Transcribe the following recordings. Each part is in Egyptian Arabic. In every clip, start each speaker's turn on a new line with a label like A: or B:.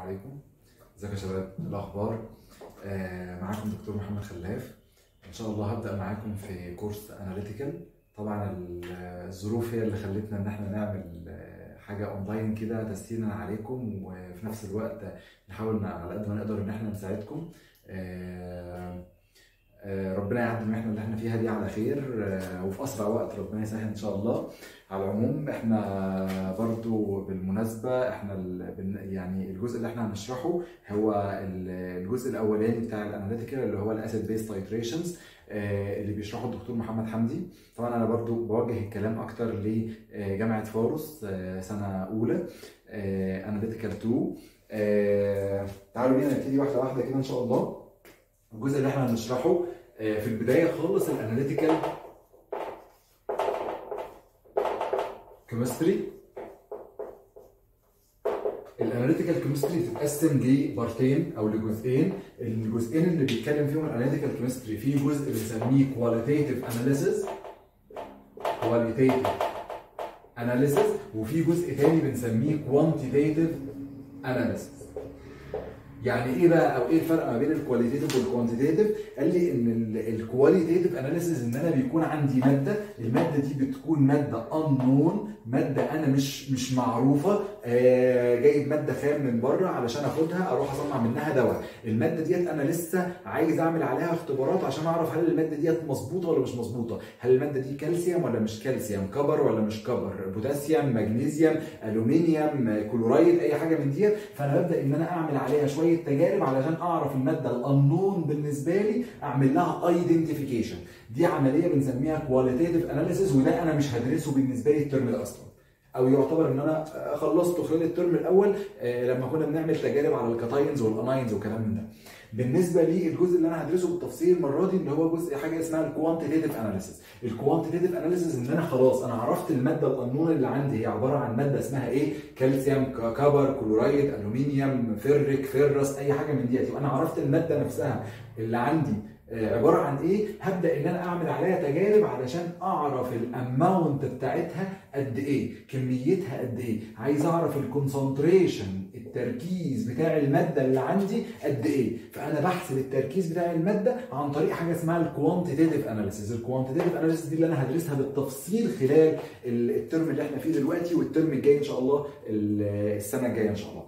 A: عليكم ازيكم يا شباب إيه الاخبار آه معاكم دكتور محمد خلاف ان شاء الله هبدا معاكم في كورس اناليتيكال طبعا ال- الظروف هي اللي خلتنا ان احنا نعمل آه، حاجه اونلاين كده تسهيلا عليكم وفي نفس الوقت نحاول على قد ما نقدر ان احنا نساعدكم آه، آه، ربنا يعدي المحنه اللي احنا فيها دي على خير آه، وفي اسرع وقت ربنا يسهل ان شاء الله على العموم احنا برضو بالمناسبه احنا ال- بن- يعني الجزء اللي احنا هنشرحه هو ل- الجزء الاولاني بتاع الاناليتيكال اللي هو الاسيد بيس تايتريشنز اللي بيشرحه الدكتور محمد حمدي طبعا انا برضو بوجه الكلام اكتر لجامعه فاروس آه، سنه اولى اناليتيكال 2 آه، تعالوا بينا نبتدي واحده واحده كده ان شاء الله الجزء اللي احنا هنشرحه آه، في البدايه خالص الاناليتيكال كيمستري الاناليتيكال كيمستري بتتقسم لبارتين او لجزئين الجزئين اللي بيتكلم فيهم الاناليتيكال كيمستري في جزء بنسميه كواليتيف اناليسيس كواليتيف اناليسيس وفي جزء تاني بنسميه كوانتيتيف اناليسيس يعني ايه بقى او ايه الفرق ما بين الكواليتيف والكوانتيتيف قال لي ان الكواليتيف اناليسيس ان انا بيكون عندي ماده الماده دي بتكون ماده انون ماده انا مش مش معروفه آه جايب ماده خام من بره علشان اخدها اروح اصنع منها دواء الماده ديت انا لسه عايز اعمل عليها اختبارات عشان اعرف هل الماده ديت مظبوطه ولا مش مظبوطه هل الماده دي كالسيوم ولا مش كالسيوم كبر ولا مش كبر بوتاسيوم مغنيسيوم الومنيوم كلورايد اي حاجه من ديت فانا ببدا ان انا اعمل عليها شويه تجارب علشان اعرف الماده الانون بالنسبه لي اعمل لها ايدنتيفيكيشن دي عمليه بنسميها كواليتيف اناليسيس وده انا مش هدرسه بالنسبه لي الترم ده اصلا او يعتبر ان انا خلصته خلال الترم الاول آه، لما كنا بنعمل تجارب على الكاتاينز والاناينز وكلام من ده بالنسبه لي الجزء اللي انا هدرسه بالتفصيل المره دي اللي هو جزء حاجه اسمها الكوانتيتيف اناليسيس الكوانتيتيف اناليسيس ان انا خلاص انا عرفت الماده القانون اللي عندي هي عباره عن ماده اسمها ايه كالسيوم ك- كبر كلورايد الومنيوم فيريك فيرس اي حاجه من ديت يبقى انا عرفت الماده نفسها اللي عندي آه، عباره عن ايه هبدا ان انا اعمل عليها تجارب علشان اعرف الاماونت بتاعتها قد ايه كميتها قد ايه عايز اعرف الكونسنتريشن التركيز بتاع الماده اللي عندي قد ايه فانا بحسب التركيز بتاع الماده عن طريق حاجه اسمها الكوانتيتيف اناليسيس الكوانتيتيف اناليسيس دي اللي انا هدرسها بالتفصيل خلال الترم اللي احنا فيه دلوقتي والترم الجاي ان شاء الله السنه الجايه ان شاء الله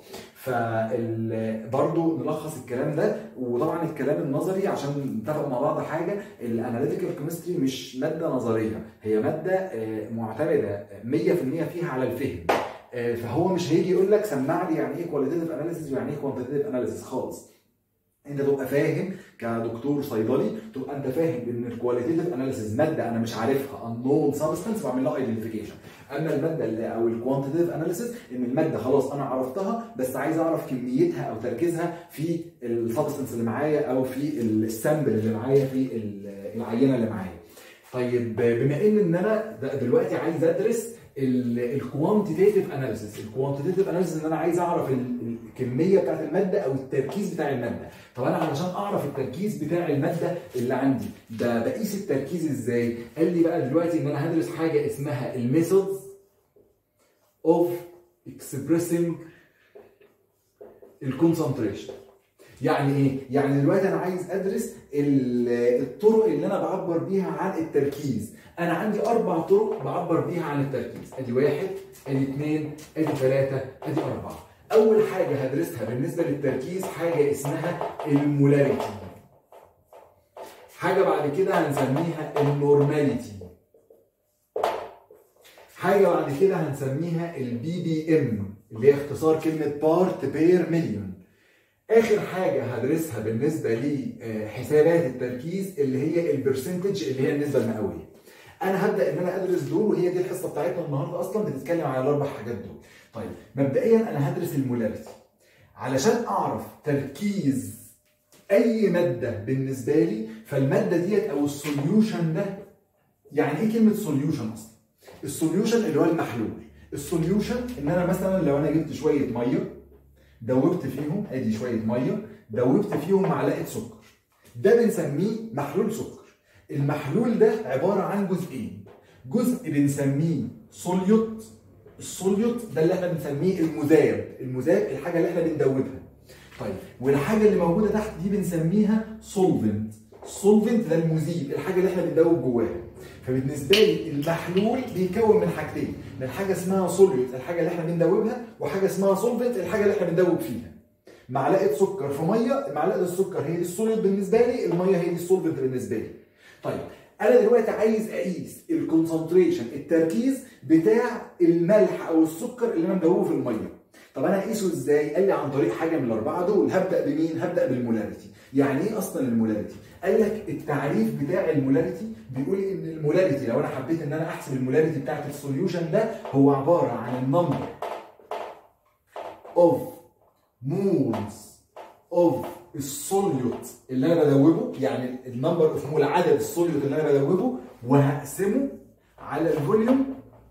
A: فبرضه نلخص الكلام ده وطبعا الكلام النظري عشان نتفق مع بعض حاجه الاناليتيكال كيمستري مش ماده نظريه هي ماده آه، معتمده 100% فيها على الفهم آه، فهو مش هيجي يقول لك سمع لي يعني ايه كواليتيف اناليسيس ويعني ايه كوانتيتيف اناليسيس خالص انت تبقى فاهم كدكتور صيدلي تبقى انت فاهم ان الكواليتيف اناليسيس ماده انا مش عارفها unknown substance بعمل لها ايدنتيفيكيشن اما الماده اللي او الكوانتيتيف اناليسيس ان الماده خلاص انا عرفتها بس عايز اعرف كميتها او تركيزها في السبستنس اللي معايا او في السامبل اللي معايا في العينه اللي معايا طيب بما ان ان انا د- دلوقتي عايز ادرس الكوانتيتيف اناليسيس الكوانتيتيف اناليسيس ان انا عايز اعرف ال- الكميه بتاعت الماده او التركيز بتاع الماده طب انا علشان اعرف التركيز بتاع الماده اللي عندي ده بقيس التركيز ازاي قال لي بقى دلوقتي ان انا هدرس حاجه اسمها الميثودز اوف اكسبريسنج الكونسنتريشن يعني ايه؟ يعني دلوقتي انا عايز ادرس ال- الطرق اللي انا بعبر بيها عن التركيز انا عندي اربع طرق بعبر بيها عن التركيز ادي واحد ادي اثنين ادي ثلاثه ادي اربعه اول حاجه هدرسها بالنسبه للتركيز حاجه اسمها المولاريتي حاجه بعد كده هنسميها النورماليتي حاجه بعد كده هنسميها البي بي ام اللي هي اختصار كلمه بارت بير مليون اخر حاجه هدرسها بالنسبه لحسابات التركيز اللي هي البرسنتج اللي هي النسبه المئويه انا هبدا ان انا ادرس دول وهي دي الحصه بتاعتنا النهارده اصلا بتتكلم على الاربع حاجات دول طيب مبدئيا انا هدرس المولاريتي علشان اعرف تركيز اي ماده بالنسبه لي فالماده ديت او السوليوشن ده يعني ايه كلمه سوليوشن اصلا السوليوشن اللي هو المحلول السوليوشن ان انا مثلا لو انا جبت شويه ميه دوبت فيهم ادي شويه ميه دوبت فيهم معلقه سكر ده بنسميه محلول سكر المحلول ده عباره عن جزئين جزء بنسميه سوليوت السوليوت ده اللي احنا بنسميه المذاب المذاب الحاجه اللي احنا بندوبها طيب والحاجه اللي موجوده تحت دي بنسميها سولفنت السولفنت ده المذيب الحاجه اللي احنا بندوب جواها فبالنسبه لي المحلول بيتكون من حاجتين من حاجه اسمها سوليوت الحاجه اللي احنا بندوبها وحاجه اسمها سولفنت الحاجه اللي احنا بندوب فيها معلقه سكر في ميه معلقه السكر هي دي السوليوت بالنسبه لي الميه هي دي السولفنت بالنسبه لي طيب انا دلوقتي عايز اقيس الكونسنتريشن التركيز بتاع الملح او السكر اللي انا مدوبه في الميه طب انا اقيسه ازاي قال لي عن طريق حاجه من الاربعه دول هبدا بمين هبدا بالمولاريتي يعني ايه اصلا المولاريتي قال لك التعريف بتاع المولاريتي بيقول ان المولاريتي لو انا حبيت ان انا احسب المولاريتي بتاعت السوليوشن ده هو عباره عن النمبر اوف مولز اوف السوليوت اللي انا بدوبه يعني النمبر اوف مول عدد السوليوت اللي انا بدوبه وهقسمه على الفوليوم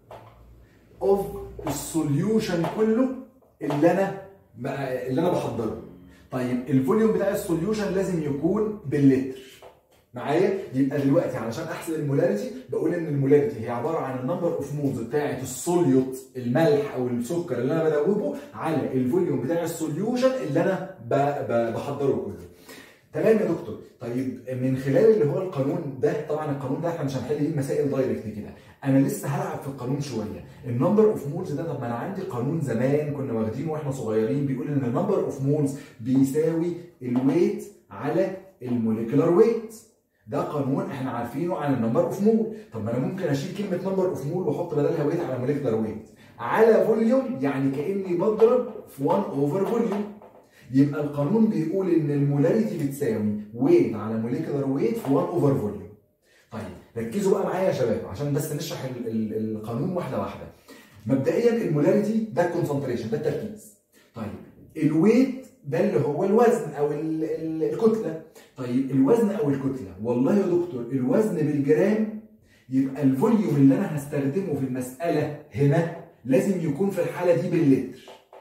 A: اوف السوليوشن كله اللي انا اللي انا بحضره طيب الفوليوم بتاع السوليوشن لازم يكون باللتر معايا يبقى دلوقتي علشان احسب المولاريتي بقول ان المولاريتي هي عباره عن النمبر اوف مولز بتاعه السوليوت الملح او السكر اللي انا بدوبه على الفوليوم بتاع السوليوشن اللي انا بحضره كله تمام يا دكتور طيب من خلال اللي هو القانون ده طبعا القانون ده احنا مش هنحل بيه مسائل دايركت كده انا لسه هلعب في القانون شويه النمبر اوف مولز ده طب ما انا عندي قانون زمان كنا واخدينه واحنا صغيرين بيقول ان النمبر اوف مولز بيساوي الويت على الموليكولار ويت ده قانون احنا عارفينه عن النمبر اوف مول طب ما انا ممكن اشيل كلمه نمبر اوف مول واحط بدلها ويت على موليكولار ويت على فوليوم يعني كاني بضرب في 1 اوفر فوليوم يبقى القانون بيقول ان المولاريتي بتساوي ويت على موليكولار ويت في 1 اوفر فوليوم طيب ركزوا بقى معايا يا شباب عشان بس نشرح ال ال القانون واحده واحده مبدئيا المولاريتي ده الكونسنتريشن ده التركيز طيب الويت ده اللي هو الوزن او ال ال الكتله طيب الوزن او الكتله والله يا دكتور الوزن بالجرام يبقى الفوليوم اللي انا هستخدمه في المساله هنا لازم يكون في الحاله دي باللتر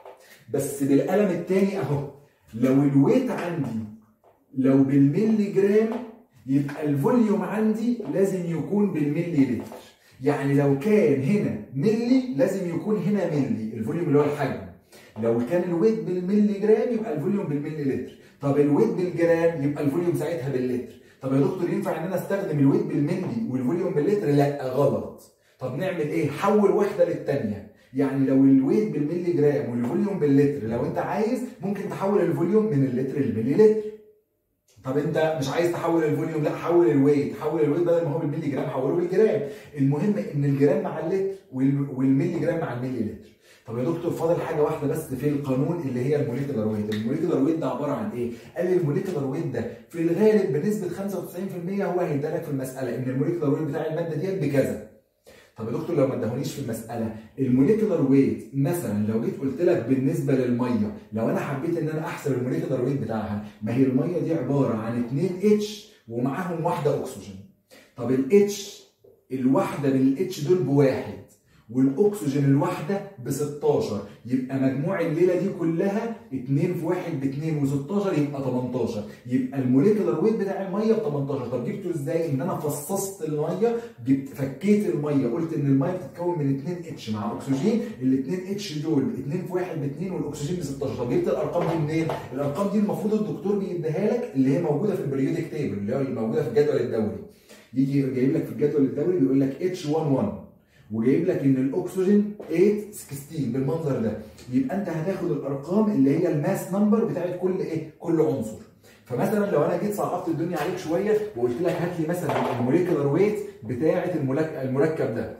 A: بس بالقلم التاني اهو لو الويت عندي لو بالملي جرام يبقى الفوليوم عندي لازم يكون بالملي لتر يعني لو كان هنا ملي لازم يكون هنا ملي الفوليوم اللي هو الحجم لو كان الويت بالملي جرام يبقى الفوليوم بالملي لتر طب الويت بالجرام يبقى الفوليوم ساعتها باللتر طب يا دكتور ينفع ان انا استخدم الويت بالملي والفوليوم باللتر لا غلط طب نعمل ايه حول وحده للثانيه يعني لو الويت بالملي جرام والفوليوم باللتر لو انت عايز ممكن تحول الفوليوم من اللتر للملي لتر طب انت مش عايز تحول الفوليوم لا حول الويت حول الويت بدل ما هو بالملي جرام حوله بالجرام المهم ان الجرام مع اللتر والملي جرام مع الملي لتر طب يا دكتور فاضل حاجه واحده بس في القانون اللي هي الموليكولار ويت الموليكولار ويت ده عباره عن ايه قال لي الموليكولار ويت ده في الغالب بنسبه 95% هو هيدالك في المساله ان الموليكولار ويت بتاع الماده ديت بكذا طب يا دكتور لو ما ادهونيش في المساله الموليكولار ويت مثلا لو جيت قلت لك بالنسبه للميه لو انا حبيت ان انا احسب الموليكولار ويت بتاعها ما هي الميه دي عباره عن 2 اتش ومعاهم واحده اكسجين طب الاتش الواحده من الاتش دول بواحد والاكسجين الواحده ب 16 يبقى مجموع الليله دي كلها 2 في 1 ب 2 و16 يبقى 18 يبقى الموليكولار ويت بتاع الميه ب 18 طب جبته ازاي؟ ان انا فصصت الميه جبت فكيت الميه قلت ان الميه بتتكون من 2 اتش مع اكسجين ال 2 اتش دول 2 في 1 ب 2 والاكسجين ب 16 طب جبت الارقام دي منين؟ الارقام دي المفروض الدكتور بيديها لك اللي هي موجوده في البريودك تيبل اللي هي اللي موجوده في الجدول الدوري يجي جايب لك في الجدول الدوري بيقول لك اتش 11 وجايب لك ان الاكسجين 8 16 بالمنظر ده يبقى انت هتاخد الارقام اللي هي الماس نمبر بتاعت كل ايه كل عنصر فمثلا لو انا جيت صعبت الدنيا عليك شويه وقلت لك هات لي مثلا الموليكولار ويت بتاعه المركب ده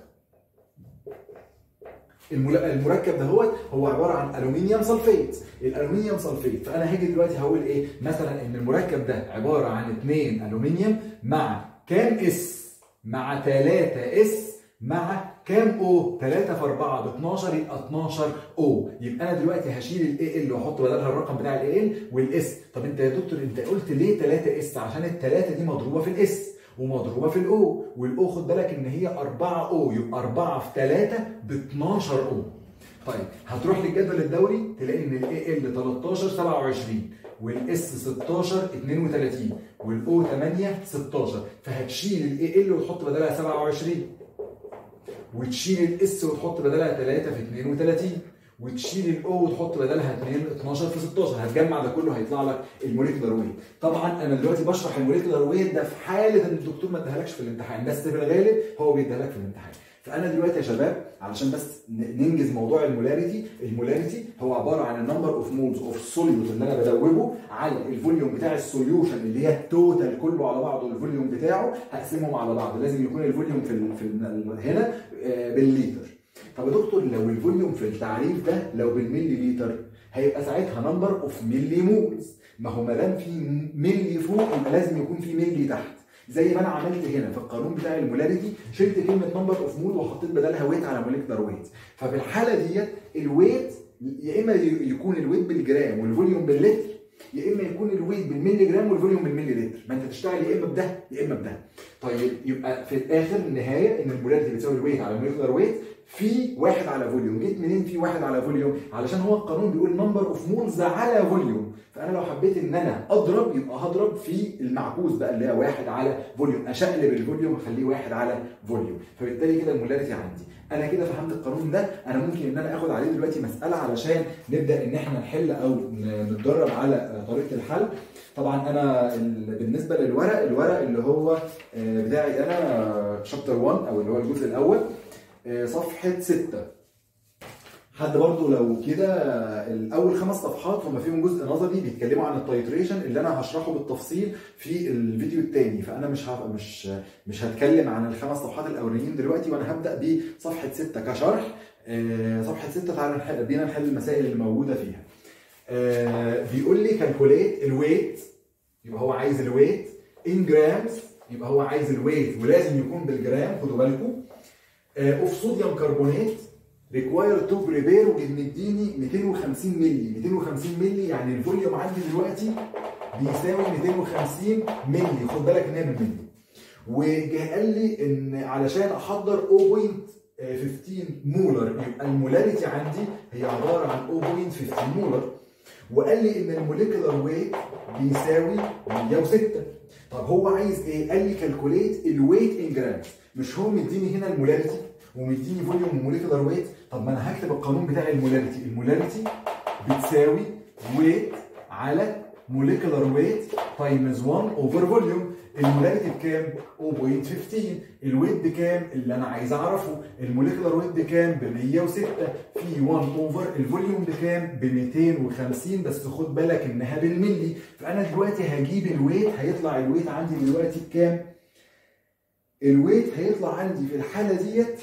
A: المركب ده هو هو عباره عن الومنيوم سلفيت الالومنيوم سلفيت فانا هاجي دلوقتي هقول ايه مثلا ان المركب ده عباره عن 2 الومنيوم مع كام اس مع 3 اس مع كام او 3 في 4 ب 12 يبقى 12 او يبقى انا دلوقتي هشيل الاي ال واحط بدلها الرقم بتاع الاي ال والاس طب انت يا دكتور انت قلت ليه 3 اس عشان الثلاثه دي مضروبه في الاس ومضروبه في الاو والاو خد بالك ان هي 4 او يبقى 4 في 3 ب 12 او طيب هتروح للجدول الدوري تلاقي ان الاي ال 13 27 والاس 16 32 والاو 8 16 فهتشيل الاي ال وتحط بدلها 27 وتشيل الاس وتحط بدلها 3 في 32 وتشيل الاو وتحط بدلها 2 12 في 16 هتجمع ده كله هيطلع لك الموليكولار ويت طبعا انا دلوقتي بشرح الموليكولار ويت ده في حاله ان الدكتور ما اداهالكش في الامتحان بس في الغالب هو بيديها لك في الامتحان فانا دلوقتي يا شباب علشان بس ننجز موضوع المولاريتي المولاريتي هو عباره عن النمبر اوف مولز اوف سوليوت اللي انا بدوبه على الفوليوم بتاع السوليوشن اللي هي التوتال كله على بعضه الفوليوم بتاعه هقسمهم على بعض لازم يكون الفوليوم في, ال في ال هنا بالليتر طب يا دكتور لو الفوليوم في التعريف ده لو بالملي لتر هيبقى ساعتها نمبر اوف ملي مولز ما هو ما دام في ملي فوق يبقى لازم يكون في ملي تحت زي ما انا عملت هنا في القانون بتاع المولاريتي شلت كلمه نمبر اوف مول وحطيت بدلها ويت على موليكولار ويت ففي الحاله ديت الويت يا اما يكون الويت بالجرام والفوليوم باللتر يا اما يكون الويت بالملي جرام والفوليوم بالملي لتر ما انت تشتغل يا اما بده يا اما بده طيب يبقى في الاخر النهايه ان المولاريتي بتساوي الويت على الموليكولار ويت في واحد على فوليوم جيت منين في واحد على فوليوم علشان هو القانون بيقول نمبر اوف مولز على فوليوم فانا لو حبيت ان انا اضرب يبقى هضرب في المعكوس بقى اللي هي واحد على فوليوم اشقلب الفوليوم اخليه واحد على فوليوم فبالتالي كده المولاريتي عندي انا كده فهمت القانون ده انا ممكن ان انا اخد عليه دلوقتي مساله علشان نبدا ان احنا نحل او نتدرب على طريقه الحل طبعا انا بالنسبه للورق الورق اللي هو بتاعي انا شابتر 1 او اللي هو الجزء الاول صفحه 6 حد برضو لو كده الاول خمس صفحات هم فيهم جزء نظري بيتكلموا عن التايتريشن اللي انا هشرحه بالتفصيل في الفيديو الثاني فانا مش هف... مش مش هتكلم عن الخمس صفحات الاولانيين دلوقتي وانا هبدا بصفحه 6 كشرح صفحه 6 تعالى نحل بينا نحل المسائل اللي موجوده فيها بيقول لي كالكوليت الويت يبقى هو عايز الويت ان جرامز يبقى هو عايز الويت ولازم يكون بالجرام خدوا بالكم اوف صوديوم كربونات ريكواير تو بريبير ومديني 250 مللي 250 مللي يعني الفوليوم عندي دلوقتي بيساوي 250 مللي خد بالك ان هي بالملي وجه قال لي ان علشان احضر 0.15 مولر يبقى المولاريتي عندي هي عباره عن 0.15 مولر وقال لي ان الموليكولار ويت بيساوي 106 طب هو عايز ايه؟ قال لي كالكوليت الويت ان جرامز مش هو مديني هنا المولاريتي ومديني فوليوم وموليكولار ويت طب ما انا هكتب القانون بتاع المولاريتي المولاريتي بتساوي ويت على موليكولار ويت تايمز 1 اوفر فوليوم المولاريتي بكام 0.15 الويت بكام اللي انا عايز اعرفه الموليكولار ويت بكام ب 106 في 1 اوفر الفوليوم بكام ب 250 بس خد بالك انها بالملي فانا دلوقتي هجيب الويت هيطلع الويت عندي دلوقتي بكام الويت هيطلع عندي في الحاله ديت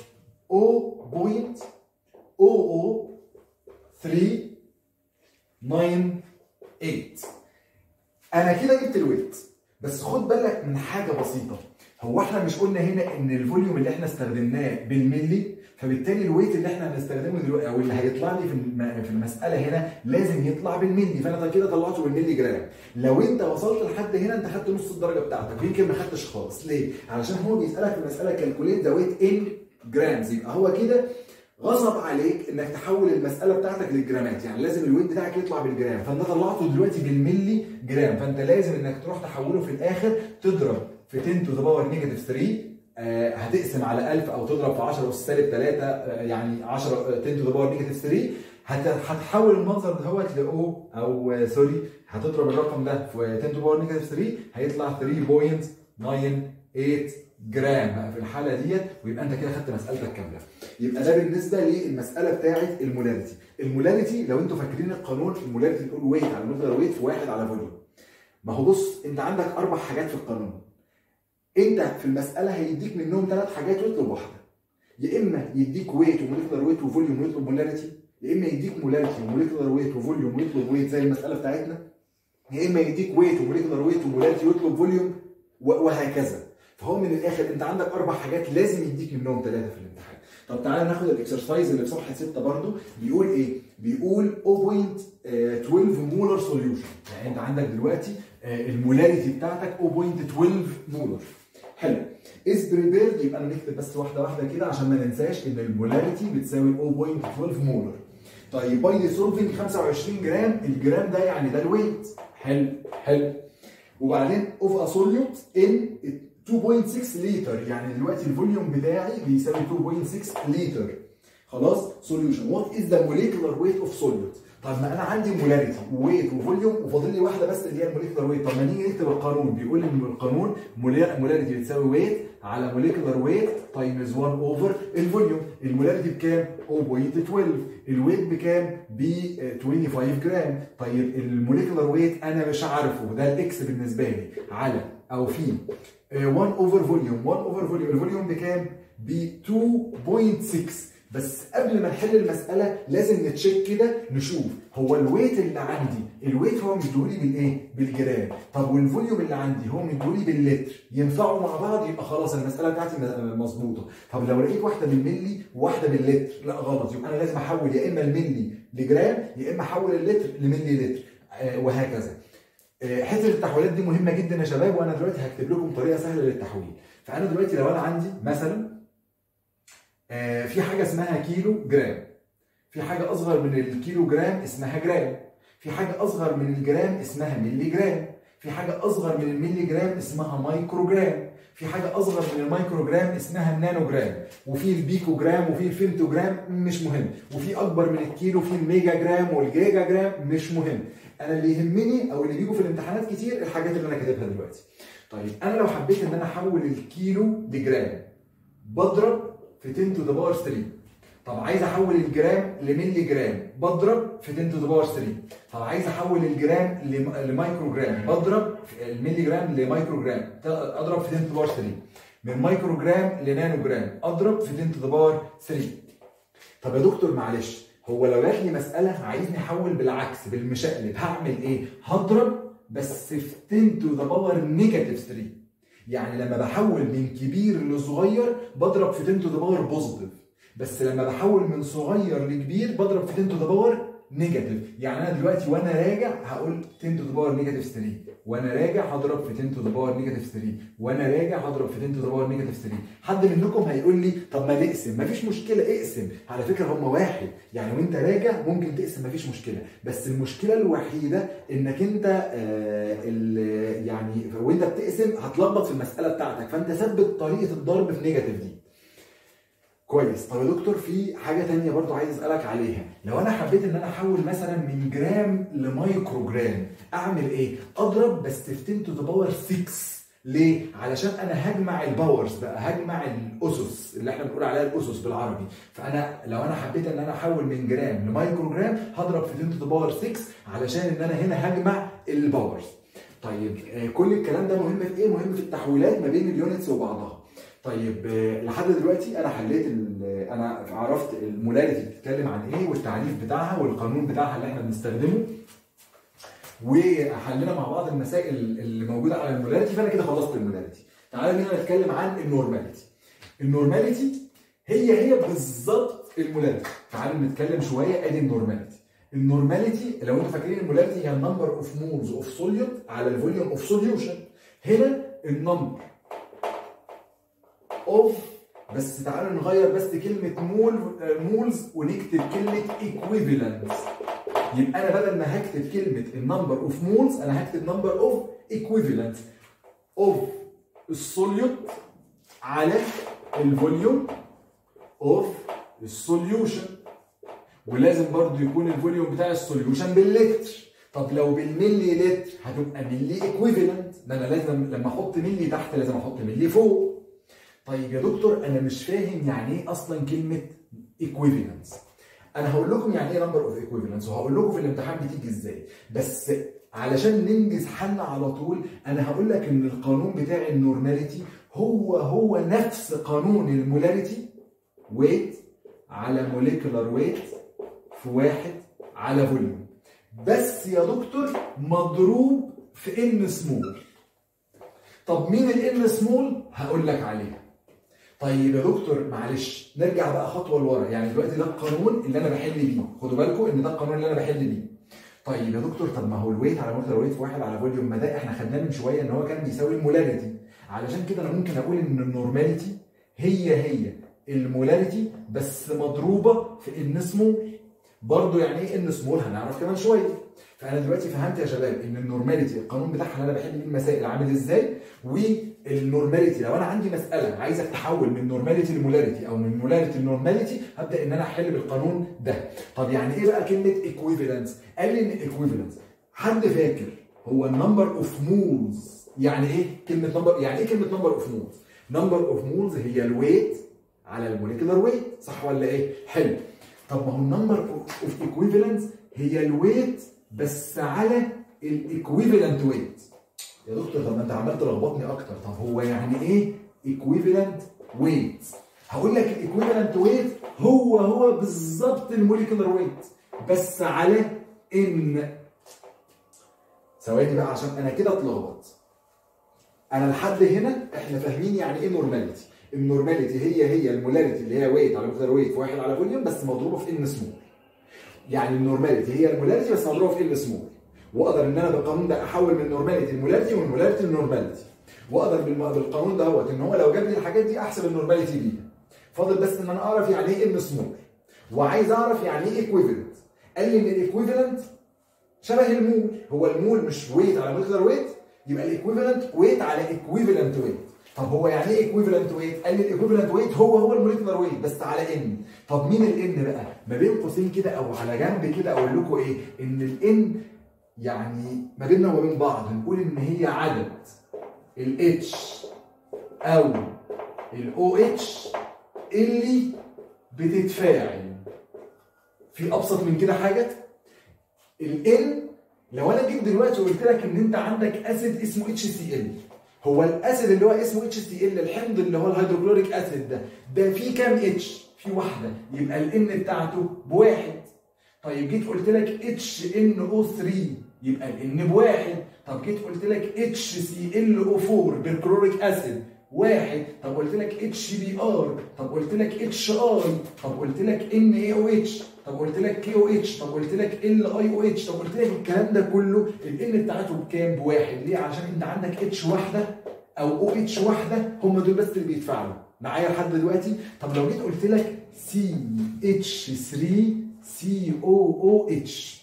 A: 0.00398 انا كده جبت الويت بس خد بالك من حاجه بسيطه هو احنا مش قلنا هنا ان الفوليوم اللي احنا استخدمناه بالملي فبالتالي الويت اللي احنا هنستخدمه دلوقتي او اللي هيطلع لي في في المساله هنا لازم يطلع بالملي فانا كده طلعته بالملي جرام لو انت وصلت لحد هنا انت خدت نص الدرجه بتاعتك ويمكن ما خدتش خالص ليه علشان هو بيسالك في المساله كالكوليت ذا ويت ان جرامز يبقى هو كده غصب عليك انك تحول المساله بتاعتك للجرامات يعني لازم الويت بتاعك يطلع بالجرام فانت طلعته دلوقتي بالملي جرام فانت لازم انك تروح تحوله في الاخر تضرب في 10 تو ذا باور نيجاتيف 3 آه هتقسم على 1000 او تضرب في 10 اس سالب 3 آه يعني 10 10 تو ذا باور نيجاتيف 3 هتحول المنظر دوت ل او او آه سوري هتضرب الرقم ده في 10 تو ذا باور نيجاتيف 3 هيطلع 3.98 جرام بقى في الحاله ديت ويبقى انت كده خدت مسالتك كامله يبقى ده بالنسبه للمساله بتاعه المولاريتي المولاريتي لو انتوا فاكرين القانون المولاريتي بتقول ويت على مولر ويت في واحد على فوليوم ما هو بص انت عندك اربع حاجات في القانون انت في المساله هيديك منهم ثلاث حاجات ويطلب واحده يا اما يديك ويت وموليكولار ويت وفوليوم ويطلب مولاريتي يا اما يديك مولاريتي وموليكولار ويت وفوليوم ويطلب ويت زي المساله بتاعتنا يا اما يديك ويت وموليكولار ويت ومولاريتي ويطلب فوليوم وهكذا فهو من الاخر انت عندك اربع حاجات لازم يديك منهم ثلاثه في الامتحان طب تعالى ناخد الاكسرسايز اللي في صفحه 6 برضو بيقول ايه بيقول 0.12 مولر سوليوشن يعني انت عندك دلوقتي المولاريتي بتاعتك 0.12 مولر حلو از بريبيرد يبقى انا نكتب بس واحده واحده كده عشان ما ننساش ان المولاريتي بتساوي 0.12 مولر طيب باي ديسولفنج 25 جرام الجرام ده يعني ده الويت حلو حلو وبعدين اوف ا سوليوت ان 2.6 لتر يعني دلوقتي الفوليوم بتاعي بيساوي 2.6 لتر خلاص سوليوشن وات از ذا موليكولار ويت اوف سوليوت طب ما انا عندي مولاريتي وويت وفوليوم وفاضل لي واحده بس اللي هي الموليكولار ويت طب ما نيجي نكتب القانون بيقول ان القانون مولاريتي بتساوي ويت على موليكولار ويت تايمز 1 اوفر الفوليوم المولاريتي بكام 0.12 الويت بكام ب 25 جرام طيب الموليكولار ويت انا مش عارفه ده الاكس بالنسبه لي على او في 1 اوفر فوليوم 1 اوفر فوليوم الفوليوم بكام ب 2.6 بس قبل ما نحل المساله لازم نتشيك كده نشوف هو الويت اللي عندي الويت هو مديهولي بالايه بالجرام طب والفوليوم اللي عندي هو مديهولي باللتر ينفعوا مع بعض يبقى خلاص المساله بتاعتي مظبوطه طب لو لقيت واحده بالملي وواحده باللتر لا غلط يبقى انا لازم احول يا اما الملي لجرام يا اما احول اللتر لملي لتر آه وهكذا آه حته التحويلات دي مهمه جدا يا شباب وانا دلوقتي هكتب لكم طريقه سهله للتحويل فانا دلوقتي لو انا عندي مثلا آه في حاجه اسمها كيلو جرام في حاجه اصغر من الكيلو جرام اسمها جرام في حاجه اصغر من الجرام اسمها ملي جرام في حاجه اصغر من الملي جرام اسمها مايكرو جرام في حاجه اصغر من المايكرو جرام اسمها النانو جرام وفي البيكو جرام وفي الفيمتو جرام مش مهم وفي اكبر من الكيلو في الميجا جرام والجيجا جرام مش مهم انا اللي يهمني او اللي بيجوا في الامتحانات كتير الحاجات اللي انا كاتبها دلوقتي طيب انا لو حبيت ان انا احول الكيلو لجرام بضرب في 10 تو ذا باور 3 طب عايز احول الجرام لملي جرام بضرب في 10 تو ذا باور 3 طب عايز احول الجرام لمايكرو جرام بضرب الملي جرام لمايكرو جرام اضرب في 10 تو ذا باور 3 من مايكرو جرام لنانو جرام اضرب في 10 تو ذا باور 3 طب يا دكتور معلش هو لو جات لي مساله عايزني احول بالعكس بالمشقلب هعمل ايه؟ هضرب بس في 10 تو ذا باور نيجاتيف 3 يعني لما بحول من كبير لصغير بضرب في 10 تو ذا باور بوزيتيف بس لما بحول من صغير لكبير بضرب في 10 تو ذا باور نيجاتيف يعني انا دلوقتي وانا راجع هقول 10 تو ذا باور نيجاتيف 3 وانا راجع هضرب في 10 تو ذا باور نيجاتيف 3 وانا راجع هضرب في 10 تو ذا باور نيجاتيف 3 حد منكم هيقول لي طب ما نقسم مفيش مشكله اقسم على فكره هم واحد يعني وانت راجع ممكن تقسم مفيش مشكله بس المشكله الوحيده انك انت آه يعني وانت بتقسم هتلخبط في المساله بتاعتك فانت ثبت طريقه الضرب في نيجاتيف دي كويس طب يا دكتور في حاجه تانية برضو عايز اسالك عليها لو انا حبيت ان انا احول مثلا من جرام لمايكرو جرام اعمل ايه اضرب بس في 10 تو ذا باور 6 ليه علشان انا هجمع الباورز بقى هجمع الاسس اللي احنا بنقول عليها الاسس بالعربي فانا لو انا حبيت ان انا احول من جرام لمايكرو جرام هضرب في 10 تو ذا باور 6 علشان ان انا هنا هجمع الباورز طيب كل الكلام ده مهم في ايه مهم في التحويلات ما بين اليونتس وبعضها طيب لحد دلوقتي انا حليت انا عرفت المولاريتي بتتكلم عن ايه والتعريف بتاعها والقانون بتاعها اللي احنا بنستخدمه وحلينا مع بعض المسائل اللي موجوده على المولاريتي فانا كده خلصت المولاريتي تعالى بينا نتكلم عن النورماليتي النورماليتي هي هي بالظبط المولاريتي تعالوا نتكلم شويه ادي النورماليتي النورماليتي لو انتوا فاكرين المولاريتي هي النمبر اوف مولز اوف سوليوت على الفوليوم اوف سوليوشن هنا النمبر اوف بس تعالوا نغير بس كلمة مول مولز ونكتب كلمة equivalence يبقى أنا بدل ما هكتب كلمة النمبر اوف مولز أنا هكتب نمبر اوف equivalence اوف السوليوت على الفوليوم اوف السوليوشن ولازم برضو يكون الفوليوم بتاع السوليوشن باللتر طب لو بالملي لتر هتبقى ملي ايكويفالنت ده انا لازم لما احط ملي تحت لازم احط ملي فوق طيب يا دكتور انا مش فاهم يعني ايه اصلا كلمه ايكويفالنس انا هقول لكم يعني ايه نمبر اوف ايكويفالنس وهقول لكم في الامتحان بتيجي ازاي بس علشان ننجز حل على طول انا هقول لك ان القانون بتاع النورماليتي هو هو نفس قانون المولاريتي ويت على موليكولار ويت في واحد على فوليوم بس يا دكتور مضروب في ان سمول طب مين الان سمول هقول لك عليها طيب يا دكتور معلش نرجع بقى خطوه لورا يعني دلوقتي ده القانون اللي انا بحل بيه خدوا بالكم ان ده القانون اللي انا بحل بيه طيب يا دكتور طب ما هو الويت على مولكيولار ويت في واحد على فوليوم ما ده احنا خدناه من شويه ان هو كان بيساوي المولاريتي علشان كده انا ممكن اقول ان النورماليتي هي هي المولاريتي بس مضروبه في ان سمول برضه يعني ايه ان سمول هنعرف كمان شويه فانا دلوقتي فهمت يا شباب ان النورماليتي القانون بتاعها اللي انا بحل بيه المسائل عامل ازاي والنورماليتي لو انا عندي مساله عايزك تحول من نورماليتي لمولاريتي او من مولاريتي لنورماليتي هبدا ان انا احل بالقانون ده طب يعني ايه بقى كلمه ايكويفالنس قال لي ان ايكويفالنس حد فاكر هو النمبر اوف مولز يعني ايه كلمه نمبر يعني ايه كلمه نمبر اوف مولز نمبر اوف مولز هي الويت على الموليكولار ويت صح ولا ايه حلو طب ما هو النمبر اوف ايكويفالنس هي الويت بس على الايكويفالنت ويت يا دكتور طب ما انت عمال تلخبطني اكتر طب هو يعني ايه ايكويفالنت ويت هقول لك الايكويفالنت ويت هو هو بالظبط الموليكولار ويت بس على ان ثواني بقى عشان انا كده اتلخبط انا لحد هنا احنا فاهمين يعني ايه نورماليتي النورماليتي هي هي المولاريتي اللي هي ويت على مقدار ويت في واحد على فوليوم بس مضروبه في ان سمول يعني النورماليتي هي المولاريتي بس مضروبه في ان سمول واقدر ان انا بالقانون ده احول من نورماليتي لمولاريتي ومن مولاريتي لنورماليتي واقدر بالم- بالقانون ده هو ان هو لو جاب لي الحاجات دي احسب النورماليتي بيها فاضل بس ان انا اعرف يعني ايه ان سمول وعايز اعرف يعني ايه ايكويفالنت قال لي ان الايكويفالنت شبه المول هو المول مش ويت على مقدار ويت يبقى الايكويفالنت ويت على ايكويفالنت ويت طب هو يعني ايه ايكويفالنت ويت؟ قال لي الايكويفالنت ويت هو هو الموليكولار ويت بس على ان طب مين الان بقى؟ ما بين قوسين كده او على جنب كده اقول لكم ايه؟ ان الان يعني ما بيننا وما بين بعض نقول ان هي عدد الاتش او الاو اتش اللي بتتفاعل في ابسط من كده حاجه الان لو انا جيت دلوقتي وقلت لك ان انت عندك اسيد اسمه اتش سي ال هو الاسيد اللي هو اسمه اتش سي ال الحمض اللي هو الهيدروكلوريك اسيد ده ده فيه كام اتش؟ في واحده يبقى الان بتاعته بواحد طيب جيت قلت لك اتش ان او 3 يبقى الان بواحد طب جيت قلت لك اتش سي ال او 4 بالكلوريك اسيد واحد طب قلت لك اتش بي ار طب قلت لك اتش اي طب قلت لك ان اي او اتش طب قلت لك كي او اتش طب قلت لك ال اي او اتش طب قلت لك الكلام ده كله الان بتاعته بكام بواحد ليه عشان انت عندك اتش واحده او او اتش واحده هم دول بس اللي بيتفاعلوا معايا لحد دلوقتي طب لو جيت قلت لك سي اتش 3 سي او او اتش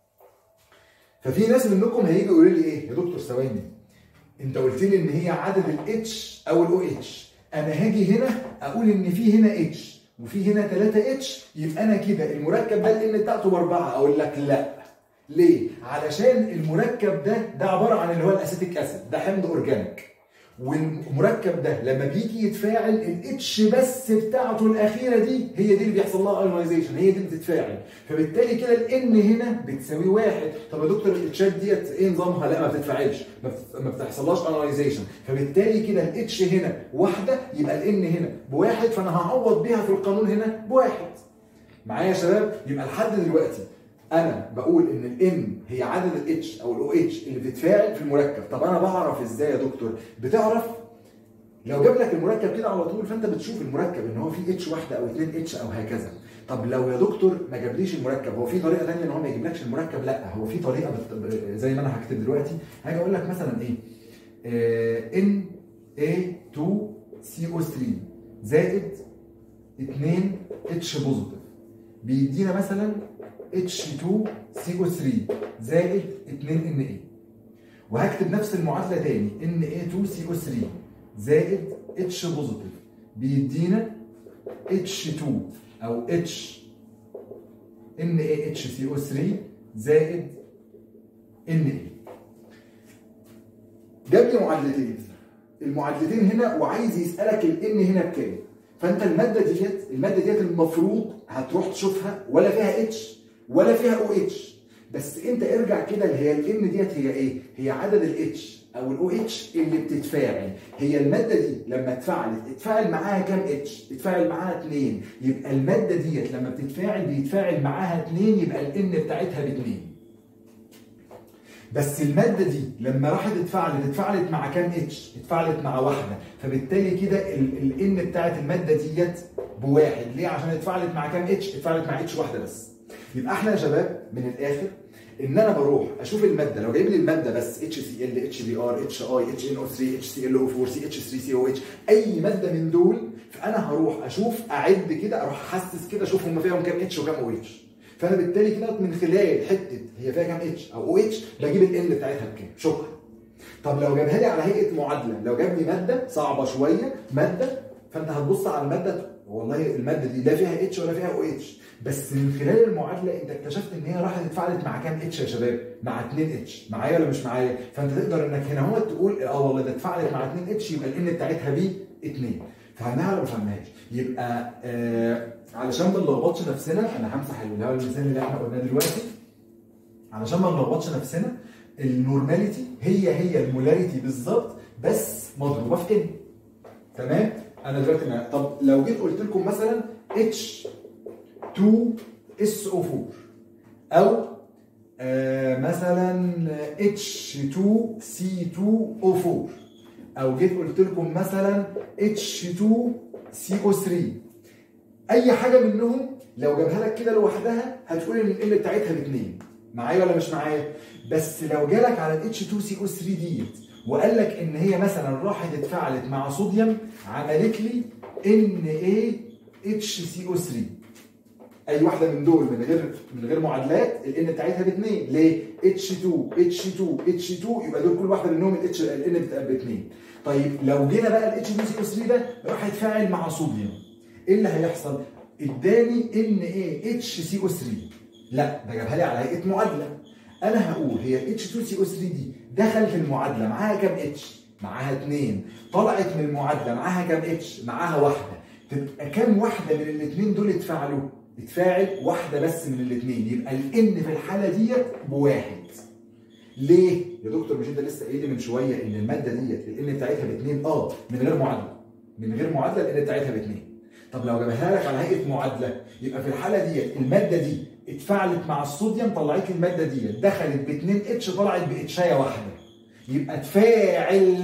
A: ففي ناس منكم هيجوا يقولوا لي ايه يا دكتور ثواني انت قلت لي ان هي عدد الاتش او الاو اتش انا هاجي هنا اقول ان في هنا اتش وفي هنا 3 اتش يبقى انا كده المركب ده الان بتاعته باربعه اقول لك لا ليه؟ علشان المركب ده ده عباره عن اللي هو الاسيتيك اسيد ده حمض اورجانيك والمركب ده لما بيجي يتفاعل الاتش بس بتاعته الاخيره دي هي دي اللي بيحصل لها ايونايزيشن هي دي اللي بتتفاعل فبالتالي كده الان هنا بتساوي واحد طب يا دكتور الاتشات ديت ايه نظامها؟ لا ما بتتفاعلش ما بت- ما بتحصلهاش ايونايزيشن فبالتالي كده الاتش هنا واحده يبقى الان هنا بواحد فانا هعوض بيها في القانون هنا بواحد معايا يا شباب يبقى لحد دلوقتي انا بقول ان الان هي عدد الاتش او الاو اتش اللي بتتفاعل في المركب طب انا بعرف ازاي يا دكتور بتعرف لو جاب لك المركب كده على طول فانت بتشوف المركب ان هو فيه اتش واحده او اتنين اتش او هكذا طب لو يا دكتور ما جابليش المركب هو في طريقه ثانيه ان هو ما يجيبلكش المركب لا هو في طريقه بت... زي ما انا هكتب دلوقتي هاجي اقول لك مثلا ايه ان اي 2 سي او 3 زائد 2 اتش بوزيتيف بيدينا مثلا H2 CO3 زائد 2 Na وهكتب نفس المعادله تاني Na2 CO3 زائد H بوزيتيف بيدينا H2 او H NaHCO3 زائد Na جاب لي معادلتين المعادلتين هنا وعايز يسالك الان هنا بكام فانت الماده ديت الماده ديت المفروض هتروح تشوفها ولا فيها اتش ولا فيها او اتش بس انت ارجع كده اللي هي الان ديت هي ايه؟ هي عدد الاتش او الاو اتش اللي بتتفاعل هي الماده دي لما اتفاعلت اتفاعل معاها كام اتش؟ اتفاعل معاها اثنين يبقى الماده ديت لما بتتفاعل بيتفاعل معاها اثنين يبقى الان بتاعتها باثنين بس المادة دي لما راحت اتفاعلت اتفاعلت مع كام اتش؟ اتفاعلت مع واحدة فبالتالي كده الان بتاعت المادة ديت بواحد ليه؟ عشان اتفاعلت مع كام اتش؟ اتفاعلت مع اتش واحدة بس يبقى احنا يا شباب من الاخر ان انا بروح اشوف الماده لو جايب لي الماده بس اتش سي ال اتش بي ار اتش اي اتش ان او 3 اتش سي ال او 4 سي اتش 3 سي او اتش اي ماده من دول فانا هروح اشوف اعد كده اروح احسس كده اشوف هم فيهم كام اتش وكام او اتش فانا بالتالي كده من خلال حته هي فيها كام اتش او او اتش بجيب ال بتاعتها بكام شكرا طب لو جابها لي على هيئه معادله لو جاب لي ماده صعبه شويه ماده فانت هتبص على الماده والله الماده دي لا فيها اتش ولا فيها او اتش بس من خلال المعادله انت اكتشفت ان هي راحت اتفاعلت مع كام اتش يا شباب؟ مع 2 اتش معايا ولا مش معايا؟ فانت تقدر انك هنا هو تقول اه والله ده اتفاعلت مع 2 اتش يبقى الان بتاعتها بي 2 فهمناها ولا ما فهمناهاش؟ يبقى آه علشان ما نلخبطش نفسنا انا همسح اللي هو المثال اللي احنا قلناه دلوقتي علشان ما نلخبطش نفسنا النورماليتي هي هي المولاريتي بالظبط بس مضروبه في ان تمام انا دلوقتي أنا طب لو جيت قلت لكم مثلا اتش 2 اس او 4 او آه مثلا اتش 2 سي 2 او 4 او جيت قلت لكم مثلا اتش 2 سي او 3 اي حاجه منهم لو جابها لك كده لوحدها هتقول ان ال بتاعتها باثنين معايا ولا مش معايا بس لو جالك على الاتش 2 سي او 3 ديت وقال لك ان هي مثلا راحت اتفاعلت مع صوديوم عملت لي ان اي اتش سي او 3 اي واحده من دول من غير من غير معادلات الان بتاعتها باثنين ليه؟ اتش 2 اتش 2 اتش 2 يبقى دول كل واحده منهم الاتش الان بتبقى باثنين طيب لو جينا بقى الاتش 2 سي او 3 ده راح يتفاعل مع صوديوم ايه اللي هيحصل؟ اداني ان ايه اتش سي او 3 لا ده جابها لي على هيئه معادله انا هقول هي الاتش 2 سي او 3 دي دخل في المعادله معاها كام اتش؟ معاها اثنين طلعت من المعادله معاها كام اتش؟ معاها واحده تبقى كام واحده من الاثنين دول اتفاعلوا؟ اتفاعل واحده بس من الاثنين يبقى الان في الحاله ديت بواحد ليه؟ يا دكتور مش انت لسه قايل لي من شويه ان الماده ديت الان بتاعتها باثنين اه من غير معادله من غير معادله الان بتاعتها باثنين طب لو جابها لك على هيئه معادله يبقى في الحاله ديت الماده دي اتفاعلت مع الصوديوم طلعت لي الماده ديت دخلت ب 2 اتش طلعت باتشايه واحده يبقى تفاعل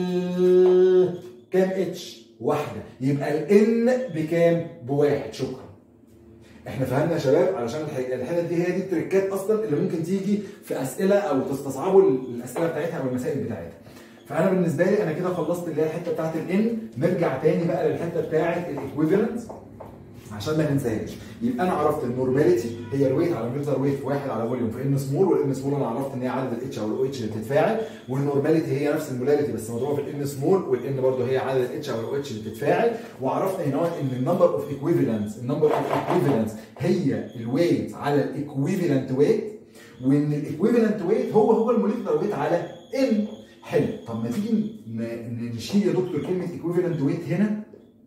A: كام اتش؟ واحده يبقى الان بكام؟ بواحد شكرا احنا فهمنا يا شباب علشان الحته دي هي دي التريكات اصلا اللي ممكن تيجي في اسئله او تستصعبوا الاسئله بتاعتها او المسائل بتاعتها فانا بالنسبه لي انا كده خلصت اللي هي الحته بتاعت الان نرجع تاني بقى للحته بتاعت الايكويفالنت عشان ما ننساهاش يبقى انا عرفت النورماليتي هي الويت على ميتر ويت في واحد على فوليوم في ان سمول والان سمول انا عرفت ان هي عدد الاتش او الاو اتش اللي بتتفاعل والنورماليتي هي نفس المولاريتي بس مضروبه في الان سمول والان برضه هي عدد الاتش او الاو اتش اللي بتتفاعل وعرفنا هنا ان النمبر اوف ايكويفالنتس النمبر اوف ايكويفالنتس هي الويت على الايكويفالنت ويت وان الايكويفالنت ويت هو هو الموليكولار ويت على ان حلو طب ما تيجي نشيل يا دكتور كلمه ايكويفالنت ويت هنا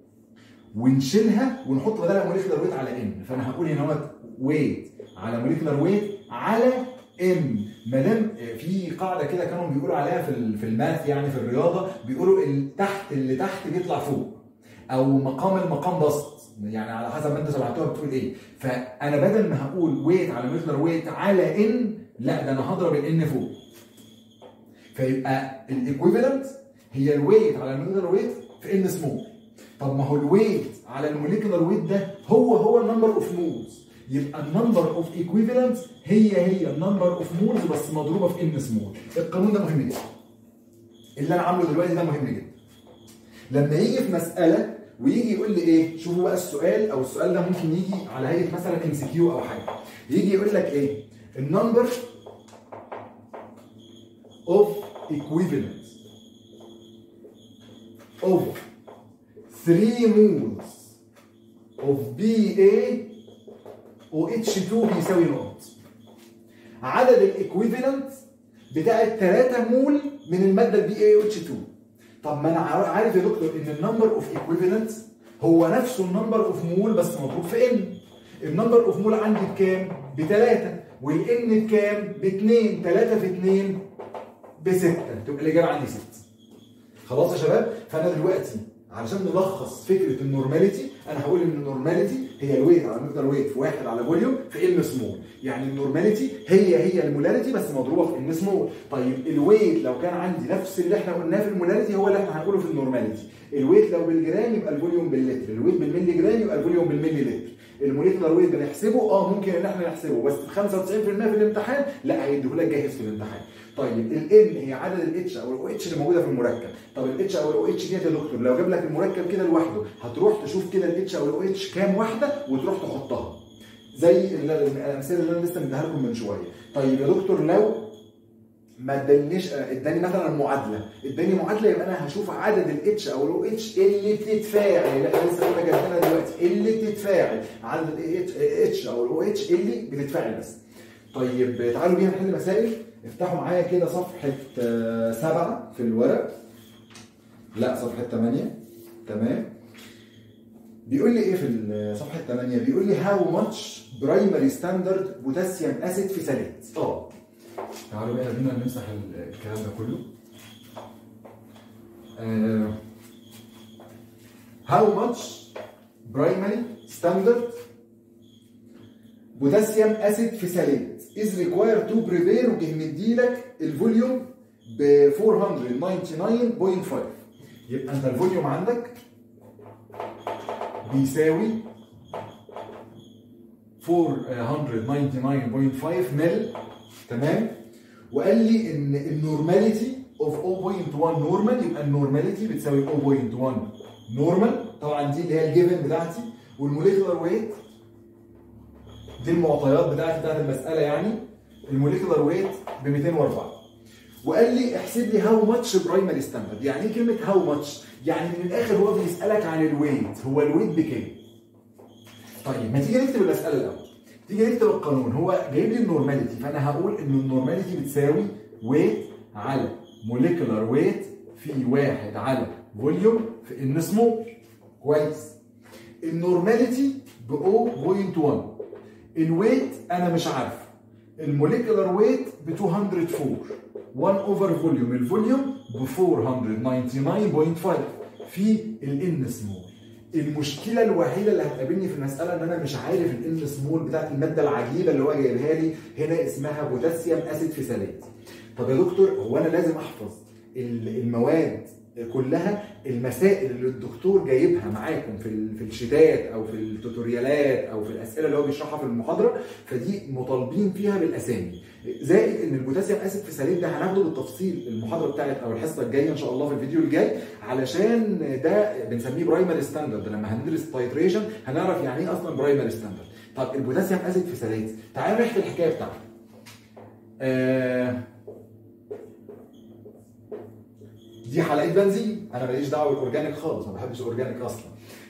A: ونشيلها ونحط بدلها موليكولار ويت على ان فانا هقول هنا هو ويت على موليكولار ويت على ام ما دام في قاعده كده كانوا بيقولوا عليها في في الماث يعني في الرياضه بيقولوا تحت اللي تحت بيطلع فوق او مقام المقام بسط يعني على حسب ما انت سمعتوها بتقول ايه فانا بدل ما هقول ويت على موليكولار ويت على ان لا ده انا هضرب الان فوق فيبقى الايكويفالنت هي الويت على الموليكولار ويت في ان سمول طب ما هو الويت على الموليكولار ويت ده هو هو النمبر اوف مولز يبقى النمبر اوف ايكويفالنت هي هي النمبر اوف مولز بس مضروبه في ان سمول القانون ده مهم جدا اللي انا عامله دلوقتي ده مهم جدا لما يجي في مساله ويجي يقول لي ايه شوفوا بقى السؤال او السؤال ده ممكن يجي على هيئه مثلا ام سي كيو او حاجه يجي يقول لك ايه النمبر اوف equivalent of 3 moles of BA OH2 بيساوي نقط عدد الايكويفالنت بتاع ال 3 مول من الماده البي اي اتش 2 طب ما انا عارف يا دكتور ان النمبر اوف ايكويفالنت هو نفسه النمبر اوف مول بس مضروب في ان النمبر اوف مول عندي بكام؟ بثلاثه والان بكام؟ باثنين 3 في 2 بستة تبقى الإجابة عندي ست خلاص يا شباب فأنا دلوقتي علشان نلخص فكرة النورماليتي أنا هقول إن النورماليتي هي الويت على مقدار ويت في واحد على فوليوم في ان سمول يعني النورماليتي هي هي المولاريتي بس مضروبة في ان سمول طيب الويت لو كان عندي نفس اللي احنا قلناه في المولاريتي هو اللي احنا هنقوله في النورماليتي الويت لو بالجرام يبقى الفوليوم باللتر الويت بالملي جرام يبقى الفوليوم بالملي لتر الموليكولار ويت بنحسبه اه ممكن ان احنا نحسبه بس 95% في الامتحان لا هيديهولك جاهز في الامتحان طيب الان هي عدد الاتش او الاو اتش اللي موجوده في المركب طب الاتش او الاو اتش ديت يا دكتور لو جاب لك المركب كده لوحده هتروح تشوف كده الاتش او الاو اتش كام واحده وتروح تحطها زي ال- الامثله اللي انا لسه مديها لكم من شويه طيب يا دكتور لو ما ادانيش اداني مثلا معادله اداني معادله يبقى انا هشوف عدد الاتش او الاو اتش اللي بتتفاعل لا لسه بقول لك جايبينها دلوقتي اللي بتتفاعل عدد الاتش او الاو اتش اللي بتتفاعل بس طيب تعالوا بينا نحل مسائل افتحوا معايا كده صفحه آه، سبعه في الورق لا صفحه 8 تمام بيقول لي ايه في ال- صفحه 8 بيقول لي هاو ماتش برايمري ستاندرد بوتاسيوم اسيد في سالات اه تعالوا بقى بينا نمسح ال- الكلام ده كله هاو ماتش برايمري ستاندرد بوتاسيوم اسيد في سالات از ريكواير تو بريبير وجه مديلك الفوليوم ب 499.5 يبقى انت الفوليوم عندك بيساوي 499.5 مل تمام وقال لي ان النورماليتي اوف 0.1 نورمال يبقى النورماليتي بتساوي 0.1 نورمال طبعا دي اللي هي الجيفن بتاعتي والموليكولار ويت دي المعطيات بتاعتي بتاعت المساله يعني الموليكولار ويت ب 204 وقال لي احسب لي هاو ماتش برايمري ستاندرد يعني ايه كلمه هاو ماتش يعني من الاخر هو بيسالك عن الويت هو الويت بكام طيب ما تيجي نكتب المساله الاول تيجي نكتب القانون هو جايب لي النورماليتي فانا هقول ان النورماليتي بتساوي ويت على موليكولار ويت في واحد على فوليوم في ان سمول كويس النورماليتي ب 0.1 الويت انا مش عارف الموليكولار ويت ب 204 1 اوفر فوليوم الفوليوم ب 499.5 في الان سمول المشكله الوحيده اللي هتقابلني في المساله ان انا مش عارف الان سمول بتاعت الماده العجيبه اللي هو جايبها لي هنا اسمها بوتاسيوم اسيد فيسالات طب يا دكتور هو انا لازم احفظ ال- المواد كلها المسائل اللي الدكتور جايبها معاكم في ال- في الشتات او في التوتوريالات او في الاسئله اللي هو بيشرحها في المحاضره فدي مطالبين فيها بالاسامي زائد ان البوتاسيوم اسيد فيسالات ده هناخده بالتفصيل المحاضره بتاعت او الحصه الجايه ان شاء الله في الفيديو الجاي علشان ده بنسميه برايمري ستاندرد لما هندرس تايتريشن هنعرف يعني ايه اصلا برايمري ستاندرد طب البوتاسيوم اسيد فيسالات تعالوا نحكي الحكايه بتاعته آه دي حلقه بنزين انا ماليش دعوه بالاورجانيك خالص ما بحبش الاورجانيك اصلا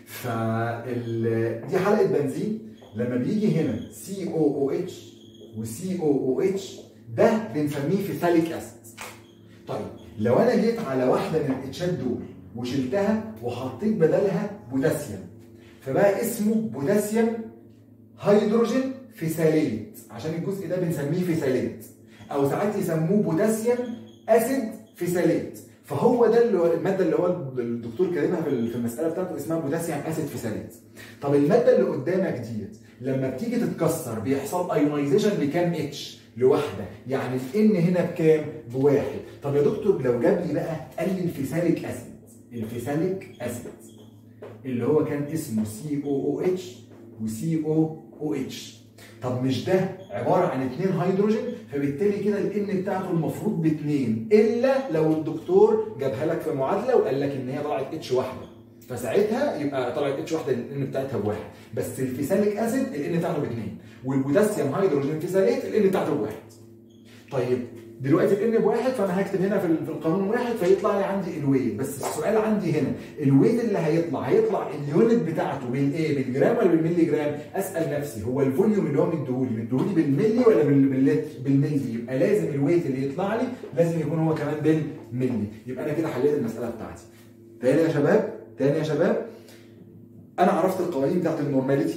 A: فال دي حلقه بنزين لما بيجي هنا سي او او اتش وسي او او اتش ده بنسميه فيثاليك اسيد طيب لو انا جيت على واحده من الاتشات دول وشلتها وحطيت بدلها بوتاسيوم فبقى اسمه بوتاسيوم هيدروجين فيساليت عشان الجزء ده بنسميه فيساليت او ساعات يسموه بوتاسيوم اسيد فيساليت فهو ده اللي هو الماده اللي هو الدكتور كاتبها في في المساله بتاعته اسمها بوتاسيوم اسيد فيساليت طب الماده اللي قدامك ديت لما بتيجي تتكسر بيحصل ايونايزيشن لكام اتش لواحده يعني الان هنا بكام بواحد طب يا دكتور لو جاب لي بقى قال لي الفيساليك اسيد الفيساليك اسيد اللي هو كان اسمه سي او او اتش وسي او او اتش طب مش ده عباره عن اثنين هيدروجين فبالتالي كده الان بتاعته المفروض باثنين الا لو الدكتور جابها لك في معادله وقال لك ان هي طلعت اتش واحده فساعتها يبقى طلعت اتش واحده الان بتاعتها بواحد بس الفيساليك اسيد الان بتاعته باثنين والبوتاسيوم هيدروجين فيساليت الان بتاعته بواحد طيب دلوقتي الان بواحد فانا هكتب هنا في ال- في القانون واحد فيطلع لي عندي الويت بس السؤال عندي هنا الويت اللي هيطلع هيطلع اليونت بتاعته بالايه بالجرام ولا بالملي جرام اسال نفسي هو الفوليوم اللي هو مديهولي مديهولي بالملي ولا بال- باللتر بالملي يبقى لازم الويت اللي يطلع لي لازم يكون هو كمان بالملي يبقى انا كده حليت المساله بتاعتي تاني يا شباب تاني يا شباب انا عرفت القوانين بتاعت النورماليتي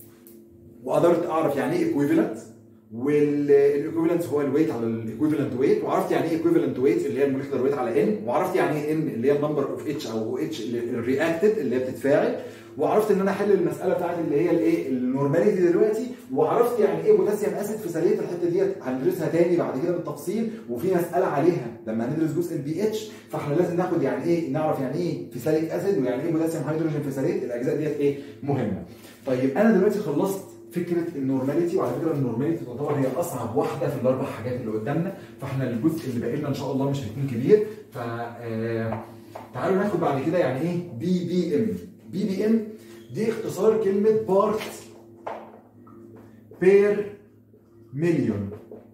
A: وقدرت اعرف يعني ايه ايكويفالنت والايكويفالنت هو الويت على الايكويفالنت ويت وعرفت يعني ايه ايكويفالنت ويت اللي هي الموليكولار ويت على ان وعرفت يعني ايه ان اللي هي النمبر اوف اتش او اتش الرياكتد اللي هي بتتفاعل وعرفت ان انا احل المساله بتاعتي اللي هي الايه النورماليتي دلوقتي وعرفت يعني ايه بوتاسيوم اسيد في سليه الحته ديت هندرسها تاني بعد كده بالتفصيل وفي مساله عليها لما هندرس جزء البي اتش فاحنا لازم ناخد يعني ايه نعرف يعني ايه فيساليك اسيد ويعني ايه بوتاسيوم هيدروجين فيساليت الاجزاء ديت ايه مهمه طيب انا دلوقتي خلصت فكره النورماليتي وعلى فكره النورماليتي تعتبر هي اصعب واحده في الاربع حاجات اللي قدامنا فاحنا الجزء اللي باقي لنا ان شاء الله مش هيكون كبير ف آه، تعالوا ناخد بعد كده يعني ايه بي بي ام بي بي ام دي اختصار كلمه بارت بير مليون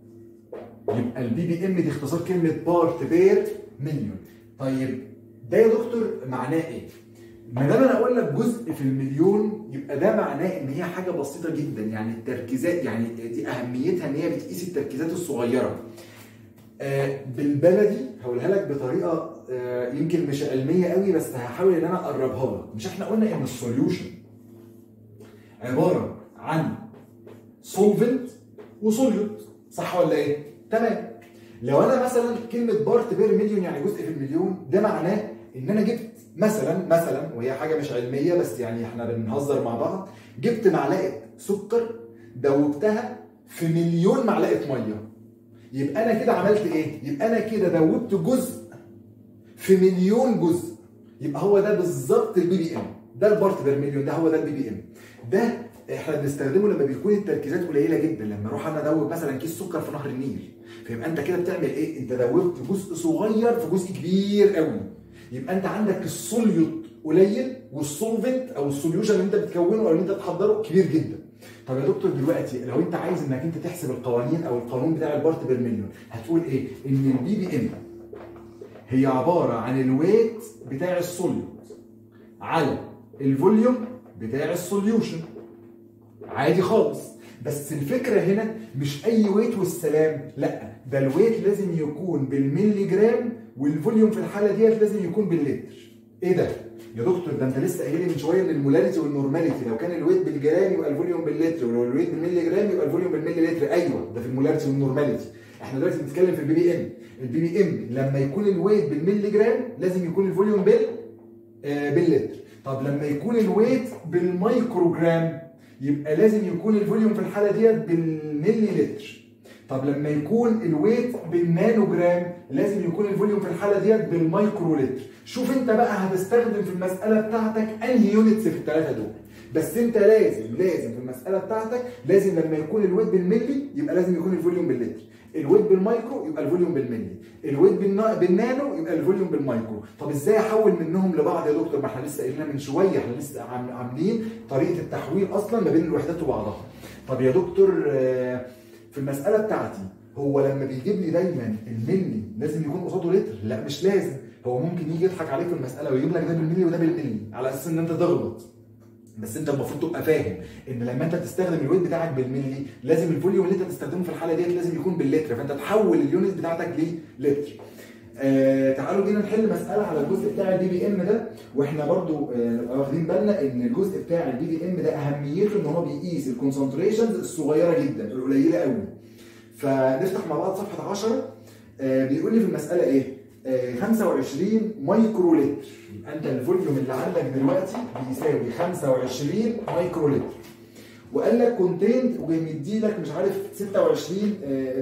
A: يبقى البي بي ام دي اختصار كلمه بارت بير مليون طيب ده يا دكتور معناه ايه؟ ما دام انا اقول لك جزء في المليون يبقى ده معناه ان هي حاجه بسيطه جدا يعني التركيزات يعني دي اهميتها ان هي بتقيس التركيزات الصغيره آه بالبلدي هقولها لك بطريقه آه يمكن مش علميه قوي بس هحاول ان انا اقربها لك مش احنا قلنا ان السوليوشن عباره عن سولفنت وسوليوت صح ولا ايه؟ تمام لو انا مثلا كلمه بارت بير مليون يعني جزء في المليون ده معناه ان انا جبت مثلا مثلا وهي حاجه مش علميه بس يعني احنا بنهزر مع بعض جبت معلقه سكر دوبتها في مليون معلقه ميه يبقى انا كده عملت ايه؟ يبقى انا كده دوبت جزء في مليون جزء يبقى هو ده بالظبط البي بي ام ده البارت بير مليون ده هو ده البي بي ام ده احنا بنستخدمه لما بيكون التركيزات قليله جدا لما اروح انا ادوب مثلا كيس سكر في نهر النيل فيبقى انت كده بتعمل ايه؟ انت دوبت جزء صغير في جزء كبير قوي يبقى انت عندك السوليوت قليل والسولفنت او السوليوشن اللي انت بتكونه او اللي انت بتحضره كبير جدا طب يا دكتور دلوقتي لو انت عايز انك انت تحسب القوانين او القانون بتاع البارت بير مليون هتقول ايه؟ ان البي بي ام هي عباره عن الويت بتاع السوليوت على الفوليوم بتاع السوليوشن عادي خالص بس الفكره هنا مش اي ويت والسلام لا ده الويت لازم يكون بالملي جرام والفوليوم في الحاله ديت لازم يكون باللتر ايه ده يا دكتور ده انت لسه قايل لي من شويه ان المولاريتي والنورماليتي لو كان الويت بالجرام يبقى الفوليوم باللتر ولو الويت بالملي جرام يبقى الفوليوم بالملي لتر ايوه ده في المولاريتي والنورماليتي احنا دلوقتي بنتكلم في البي بي ام البي بي ام لما يكون الويت بالملي جرام لازم يكون الفوليوم بال آه باللتر طب لما يكون الويت بالمايكرو جرام يبقى لازم يكون الفوليوم في الحاله ديت بالملي لتر طب لما يكون الويت بالنانو جرام لازم يكون الفوليوم في الحاله ديت بالمايكرو لتر شوف انت بقى هتستخدم في المساله بتاعتك انهي يونتس في الثلاثه دول بس انت لازم لازم في المساله بتاعتك لازم لما يكون الويت بالملي يبقى لازم يكون الفوليوم باللتر الويت بالمايكرو يبقى الفوليوم بالملي الويت بالنانو يبقى الفوليوم بالمايكرو طب ازاي احول منهم لبعض يا دكتور ما احنا لسه قايلين من شويه احنا لسه عاملين طريقه التحويل اصلا ما بين الوحدات وبعضها طب يا دكتور في المساله بتاعتي هو لما بيجيب لي دايما الملي لازم يكون قصاده لتر لا مش لازم هو ممكن يجي يضحك عليك في المساله ويجيب لك ده بالملي وده بالملي على اساس ان انت تغلط بس انت المفروض تبقى فاهم ان لما انت تستخدم الويت بتاعك بالملي لازم الفوليوم اللي انت تستخدمه في الحاله ديت لازم يكون باللتر فانت تحول اليونت بتاعتك للتر آه تعالوا بينا نحل مساله على الجزء بتاع البي بي ام ده واحنا برضو آه نبقى واخدين بالنا ان الجزء بتاع البي بي ام ده اهميته ان هو بيقيس الكونسنتريشنز الصغيره جدا القليله قوي فنفتح مع بعض صفحه 10 آه بيقول لي في المساله ايه 25 مايكرو لتر يبقى انت الفوليوم اللي عندك دلوقتي بيساوي 25 مايكرو لتر وقال لك كونتيند ومدي لك مش عارف 26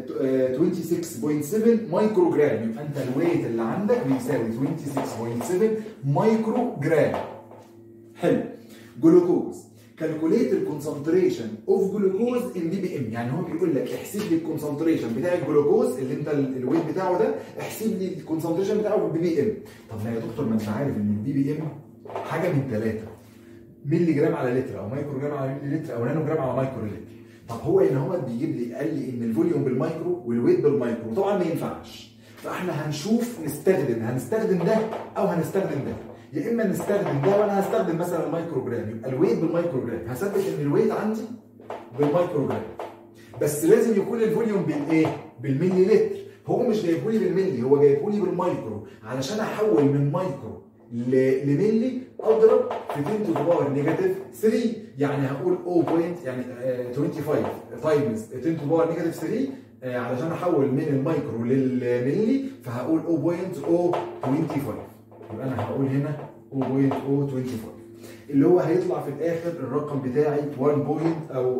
A: 26.7 مايكرو جرام يبقى انت الويت اللي عندك بيساوي 26.7 مايكرو جرام حلو جلوكوز كالكوليت الكونسنتريشن اوف جلوكوز ان دي بي ام يعني هو بيقول لك احسب لي الكونسنتريشن بتاع الجلوكوز اللي انت الويت بتاعه ده احسب لي الكونسنتريشن بتاعه بالبي بي ام طب لا يا دكتور ما انت عارف ان البي بي ام حاجه من ثلاثه ملي جرام على لتر او مايكرو جرام على ملي لتر او نانو جرام على مايكرو لتر طب هو ان هو بيجيب لي قال لي ان الفوليوم بالمايكرو والويت بالمايكرو طبعا ما ينفعش فاحنا هنشوف نستخدم هنستخدم ده او هنستخدم ده يا اما نستخدم ده وانا هستخدم مثلا المايكرو جرام يبقى الويت بالمايكرو جرام هثبت ان الويت عندي بالمايكرو جرام بس لازم يكون الفوليوم بالايه؟ بالملي لتر هو مش جايبه لي بالملي هو جايبه لي بالمايكرو علشان احول من مايكرو لملي اضرب في 10 تو باور نيجاتيف 3 يعني هقول 0. يعني 25 تايمز 10 تو باور نيجاتيف 3 علشان احول من المايكرو للملي فهقول 0.025 يبقى انا هقول هنا 0.025 اللي هو هيطلع في الاخر الرقم بتاعي 1 بوينت او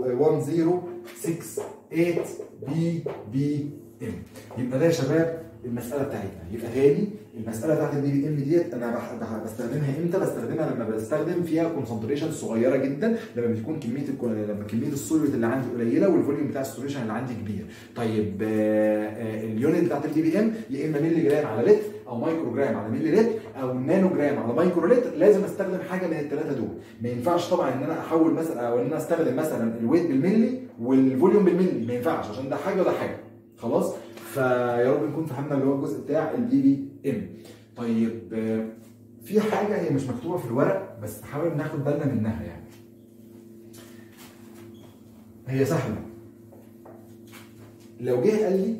A: 1068 بي بي ام يبقى ده يا شباب المساله بتاعتنا يبقى تاني المساله بتاعت البي بي ام ديت انا بستخدمها امتى؟ بستخدمها لما بستخدم فيها كونسنتريشن صغيره جدا لما بتكون كميه لما كميه السوليوت اللي عندي قليله والفوليوم بتاع السوليوشن اللي عندي كبير. طيب اليونت بتاعت البي بي ام يا اما ملي جرام على لتر او مايكرو جرام على ملي لتر او نانو جرام على مايكرو لتر لازم استخدم حاجه من الثلاثه دول ما ينفعش طبعا ان انا احول مثلا او ان انا استخدم مثلا الويت بالملي والفوليوم بالملي ما ينفعش عشان ده حاجه وده حاجه خلاص فيا رب نكون فهمنا اللي هو الجزء بتاع البي بي ام طيب آه، في حاجه هي مش مكتوبه في الورق بس نحاول ناخد بالنا منها يعني هي سهله لو جه قال لي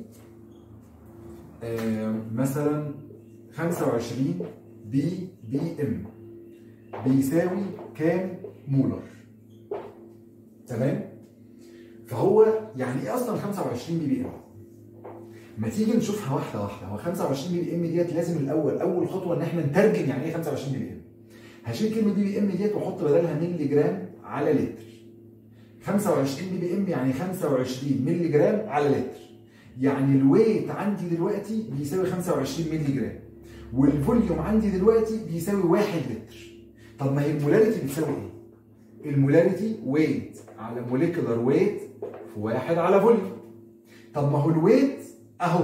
A: آه، مثلا 25 بي بي ام بيساوي كام مولر تمام فهو يعني ايه اصلا 25 بي بي ام ما تيجي نشوفها واحده واحده هو 25 بي بي ام ديت لازم الاول اول خطوه ان احنا نترجم يعني ايه 25 بي بي ام هشيل كلمه بي بي ام ديت واحط بدلها مللي جرام على لتر 25 بي بي ام يعني 25 مللي جرام على لتر يعني الويت عندي دلوقتي بيساوي 25 مللي جرام والفوليوم عندي دلوقتي بيساوي 1 لتر طب ما هي المولاريتي بتساوي ايه؟ المولاريتي ويت على موليكولار ويت في واحد على فوليوم طب ما هو الويت اهو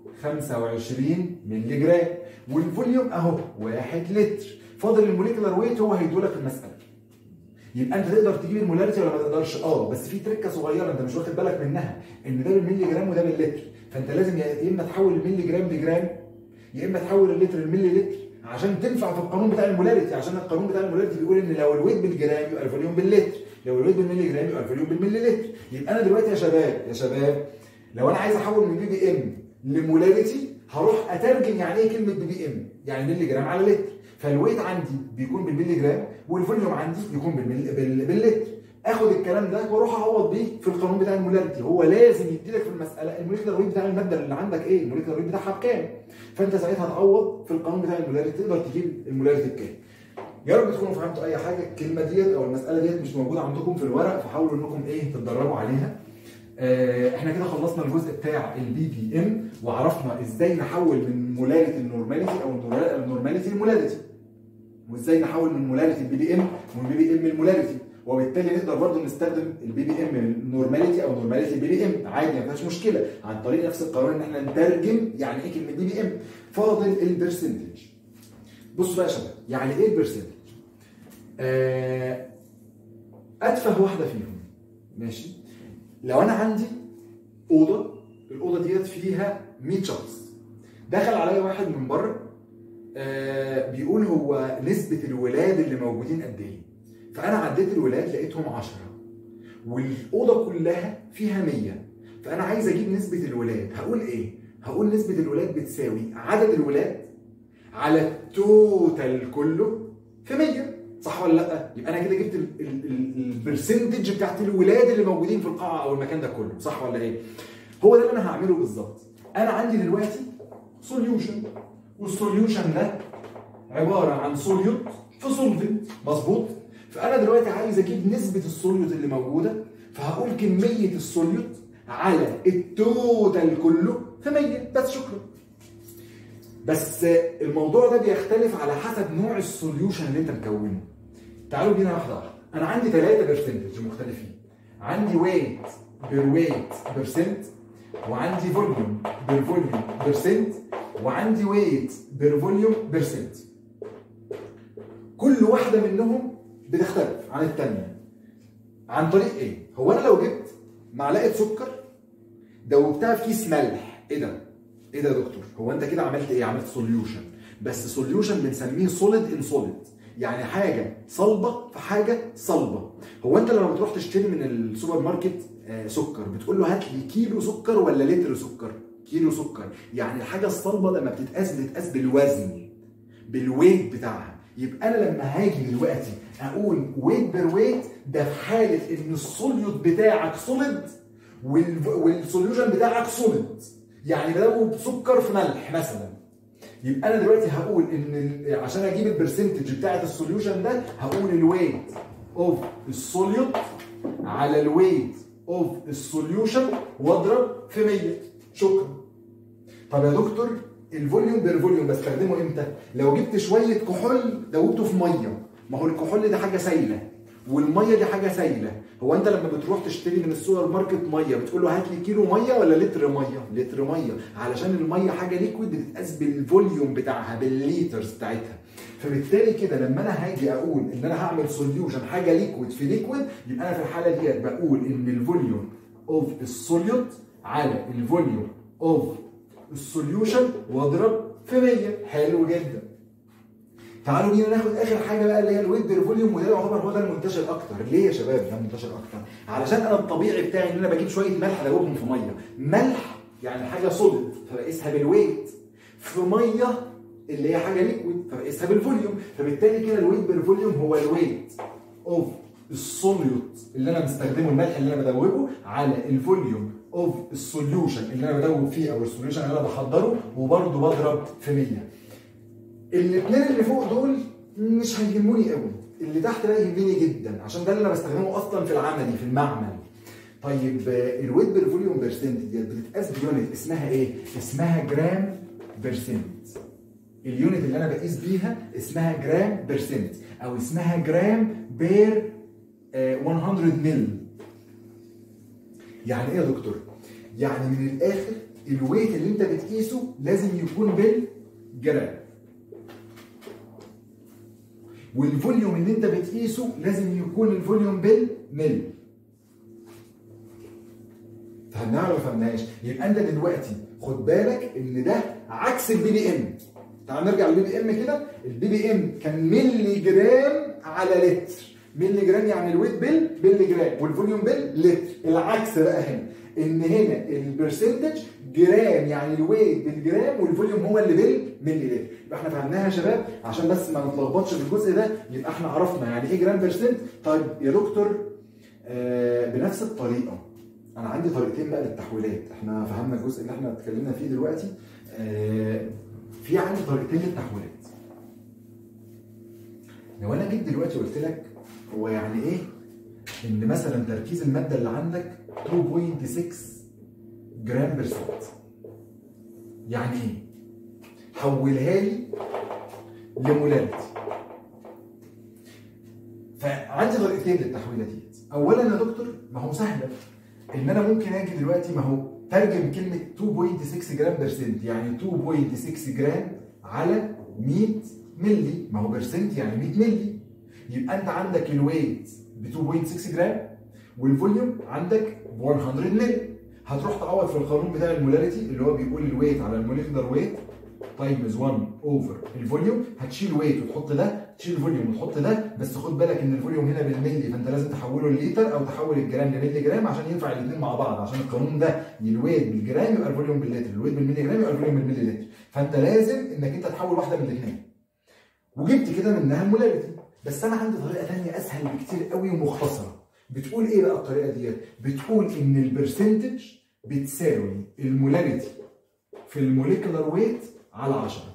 A: 25 مللي جرام والفوليوم اهو 1 لتر فاضل الموليكولار ويت هو هيدولك المساله يبقى انت تقدر تجيب المولاريتي ولا ما تقدرش اه بس في تركه صغيره انت مش واخد بالك منها ان ده بالملي جرام وده باللتر فانت لازم يا اما تحول الملي جرام لجرام يا اما تحول اللتر لملي لتر عشان تنفع في القانون بتاع المولاريتي عشان القانون بتاع المولاريتي بيقول ان لو الويت بالجرام يبقى الفوليوم باللتر لو الويت بالملي جرام يبقى الفوليوم بالملي لتر يبقى انا دلوقتي يا شباب يا شباب لو انا عايز احول من بي بي ام لمولاريتي هروح اترجم يعني ايه كلمه بي بي ام يعني ملي جرام على لتر فالويت عندي بيكون بالملي جرام والفوليوم عندي بيكون بالملي بال- باللتر اخد الكلام ده واروح اعوض بيه في القانون بتاع المولاريتي هو لازم يديلك في المساله الموليكولار ويت بتاع الماده اللي عندك ايه الموليكولار ويت بتاعها بكام فانت ساعتها تعوض في القانون بتاع المولاريتي تقدر تجيب المولاريتي بكام يا رب تكونوا فهمتوا اي حاجه الكلمه ديت او المساله ديت مش موجوده عندكم في الورق فحاولوا انكم ايه تتدربوا عليها آه، احنا كده خلصنا الجزء بتاع البي بي ام وعرفنا ازاي نحول من مولاريتي النورماليتي او النورماليتي لمولاريتي وازاي نحول من مولاريتي البي بي ام ومن بي بي ام لمولاريتي وبالتالي نقدر برضه نستخدم البي بي ام النورماليتي او نورماليتي البي بي ام عادي ما فيهاش مشكله عن طريق نفس القانون ان احنا نترجم يعني ايه كلمه بي بي ام فاضل البرسنتج بصوا بقى يا شباب يعني ايه البرسنتج؟ آه اتفه واحده فيهم ماشي لو انا عندي اوضه الاوضه ديت فيها 100 شخص دخل عليا واحد من بره آه بيقول هو نسبه الولاد اللي موجودين قد ايه فانا عديت الولاد لقيتهم 10 والاوضه كلها فيها 100 فانا عايز اجيب نسبه الولاد هقول ايه هقول نسبه الولاد بتساوي عدد الولاد على التوتال كله في 100 صح ولا لا؟ يبقى انا كده جبت البرسنتج بتاعت الولاد اللي موجودين في القاعه او المكان ده كله صح ولا ايه؟ هو ده اللي انا هعمله بالظبط انا عندي دلوقتي سوليوشن والسوليوشن ده عباره عن سوليوت في سولفنت مظبوط؟ فانا دلوقتي عايز اجيب نسبه السوليوت اللي موجوده فهقول كميه السوليوت على التوتال كله في 100 بس شكرا بس الموضوع ده بيختلف على حسب نوع السوليوشن اللي انت مكونه تعالوا بينا واحده واحده انا عندي ثلاثه برسنتج مختلفين عندي ويت بير ويت برسنت وعندي فوليوم بير فوليوم برسنت وعندي ويت بير فوليوم برسنت كل واحده منهم بتختلف عن الثانيه عن طريق ايه هو انا لو جبت معلقه سكر دوبتها في كيس ملح ايه ده ايه ده يا دكتور هو انت كده عملت ايه عملت سوليوشن بس سوليوشن بنسميه سوليد ان سوليد يعني حاجه صلبه في حاجه صلبه هو انت لما بتروح تشتري من السوبر ماركت آه سكر بتقول له هات لي كيلو سكر ولا لتر سكر كيلو سكر يعني الحاجه الصلبه لما بتتقاس بتتقاس بالوزن بالويت بتاعها يبقى انا لما هاجي دلوقتي اقول ويت بير ويت ده في حاله ان السوليوت بتاعك سوليد والسوليوشن بتاعك سوليد يعني بدوب سكر في ملح مثلا يبقى انا دلوقتي هقول ان ال- عشان اجيب البرسنتج بتاعت السوليوشن ده هقول الويت اوف السوليوت على الويت اوف السوليوشن واضرب في 100 شكرا طب يا دكتور الفوليوم بير فوليوم بستخدمه امتى؟ لو جبت شويه كحول دوبته في ميه ما هو الكحول ده حاجه سايله والميه دي حاجه سايله هو انت لما بتروح تشتري من السوبر ماركت ميه بتقول له هات لي كيلو ميه ولا لتر ميه لتر ميه علشان الميه حاجه ليكويد بتتقاس بالفوليوم بتاعها بالليترز بتاعتها فبالتالي كده لما انا هاجي اقول ان انا هعمل سوليوشن حاجه ليكويد في ليكويد يبقى انا في الحاله ديت بقول ان الفوليوم اوف السوليوت على الفوليوم اوف السوليوشن واضرب في 100 حلو جدا تعالوا بينا ناخد اخر حاجه بقى اللي هي الويت بير فوليوم وده يعتبر هو ده المنتشر اكتر ليه يا شباب ده منتشر اكتر علشان انا الطبيعي بتاعي ان انا بجيب شويه ملح ادوبهم في ميه ملح يعني حاجه سوليد فبقيسها بالويت في ميه اللي هي حاجه ليكويد فبقيسها بالفوليوم فبالتالي كده الويت بير فوليوم هو الويت اوف السوليوت اللي انا مستخدمه الملح اللي انا بدوبه على الفوليوم اوف السوليوشن اللي انا بدوب فيه او السوليوشن اللي انا بحضره وبرده بضرب في 100 الاثنين اللي فوق دول مش هيهموني قوي اللي تحت ده يهمني جدا عشان ده اللي انا بستخدمه اصلا في العملي في المعمل طيب الويت بير فوليوم بيرسنت ديت بتتقاس بيونت اسمها ايه؟ اسمها جرام بيرسنت اليونت اللي انا بقيس بيها اسمها جرام بيرسنت او اسمها جرام بير 100 مل يعني ايه يا دكتور؟ يعني من الاخر الويت اللي انت بتقيسه لازم يكون بالجرام والفوليوم اللي انت بتقيسه لازم يكون الفوليوم بالمل فهمناها ولا ما فهمناهاش؟ يبقى انت دلوقتي خد بالك ان ده عكس البي بي ام تعال نرجع للبي بي ام كده البي بي ام كان ملي جرام على لتر ملي جرام يعني الويت بال ملي جرام والفوليوم بال لتر العكس بقى هنا ان هنا البرسنتج جرام يعني الويت بالجرام والفوليوم هو اللي بالملي لتر يبقى احنا فهمناها يا شباب عشان بس ما نتلخبطش في الجزء ده يبقى احنا عرفنا يعني ايه جرام بيرسنت طيب يا دكتور آه بنفس الطريقه انا عندي طريقتين بقى للتحويلات احنا فهمنا الجزء اللي احنا اتكلمنا فيه دلوقتي آه في عندي طريقتين للتحويلات لو انا جيت دلوقتي قلت لك هو يعني ايه ان مثلا تركيز الماده اللي عندك 2.6 جرام بيرسنت يعني ايه حولها لي لمولاريتي فعندي طريقتين للتحويله ديت اولا يا دكتور ما هو سهله ان انا ممكن اجي دلوقتي ما هو ترجم كلمه 2.6 جرام بيرسنت يعني 2.6 جرام على 100 ملي ما هو بيرسنت يعني 100 ملي يبقى انت عندك الويت ب 2.6 جرام والفوليوم عندك ب 100 ملي هتروح تعوض في القانون بتاع المولاريتي اللي هو بيقول الويت على الموليكولار ويت تايمز 1 اوفر الفوليوم هتشيل ويت وتحط ده تشيل الفوليوم وتحط ده بس خد بالك ان الفوليوم هنا بالملي فانت لازم تحوله لليتر او تحول الجرام لملي جرام عشان ينفع الاثنين مع بعض عشان القانون ده الويت بالجرام يبقى الفوليوم باللتر الويت بالملي جرام يبقى الفوليوم بالملي لتر فانت لازم انك انت تحول واحده من الاثنين وجبت كده منها المولاريتي بس انا عندي طريقه ثانيه اسهل بكتير قوي ومختصره بتقول ايه بقى الطريقه ديت بتقول ان البرسنتج بتساوي المولاريتي في الموليكولار ويت على 10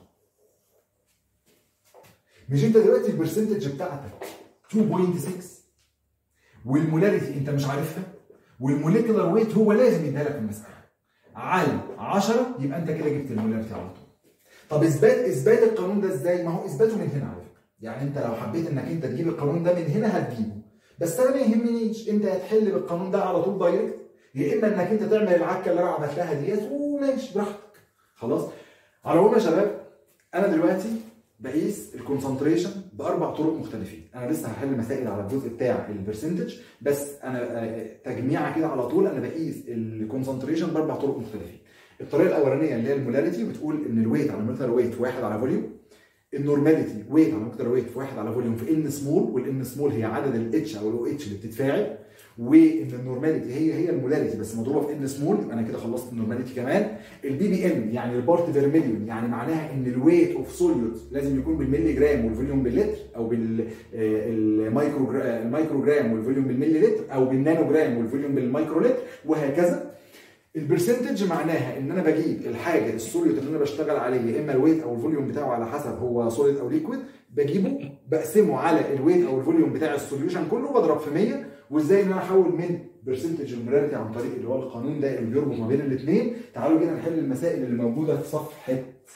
A: مش انت دلوقتي البرسنتج بتاعتك 2.6 والمولاريتي انت مش عارفها والموليكولار ويت هو لازم يديها لك في المساله على 10 يبقى انت كده جبت المولاريتي على طول طب اثبات اثبات القانون ده ازاي ما هو اثباته من هنا على فكره يعني انت لو حبيت انك انت تجيب القانون ده من هنا هتجيبه بس انا ما يهمنيش انت هتحل بالقانون ده على طول دايركت يا اما انك انت تعمل العكه اللي انا عملتها ديت وماشي براحتك خلاص على العموم يا شباب انا دلوقتي بقيس الكونسنتريشن باربع طرق مختلفين انا لسه هحل مسائل على الجزء بتاع البرسنتج بس انا تجميعه كده على طول انا بقيس الكونسنتريشن باربع طرق مختلفين الطريقه الاولانيه اللي هي المولاريتي بتقول ان الويت على مولكيولار ويت واحد على فوليوم النورماليتي ويت على مولكيولار ويت في واحد على فوليوم في ان سمول والان سمول هي عدد الاتش او الاو اتش اللي بتتفاعل وان النورماليتي هي هي المولاريتي بس مضروبه في ان سمول يبقى انا كده خلصت النورماليتي كمان البي بي ام يعني البارت بير مليون يعني معناها ان الويت اوف سوليوت لازم يكون بالملي جرام والفوليوم باللتر او بالمايكرو المايكرو جرام والفوليوم بالملي لتر او بالنانو جرام والفوليوم بالمايكرو لتر وهكذا البرسنتج معناها ان انا بجيب الحاجه السوليوت اللي انا بشتغل عليه يا اما الويت او الفوليوم بتاعه على حسب هو سوليد او ليكويد بجيبه بقسمه على الويت او الفوليوم بتاع السوليوشن كله بضرب في 100 وازاي ان انا احول من برسنتج المولاريتي عن طريق اللي هو القانون ده اللي بيربط ما بين الاثنين تعالوا كده نحل المسائل اللي موجوده في صفحه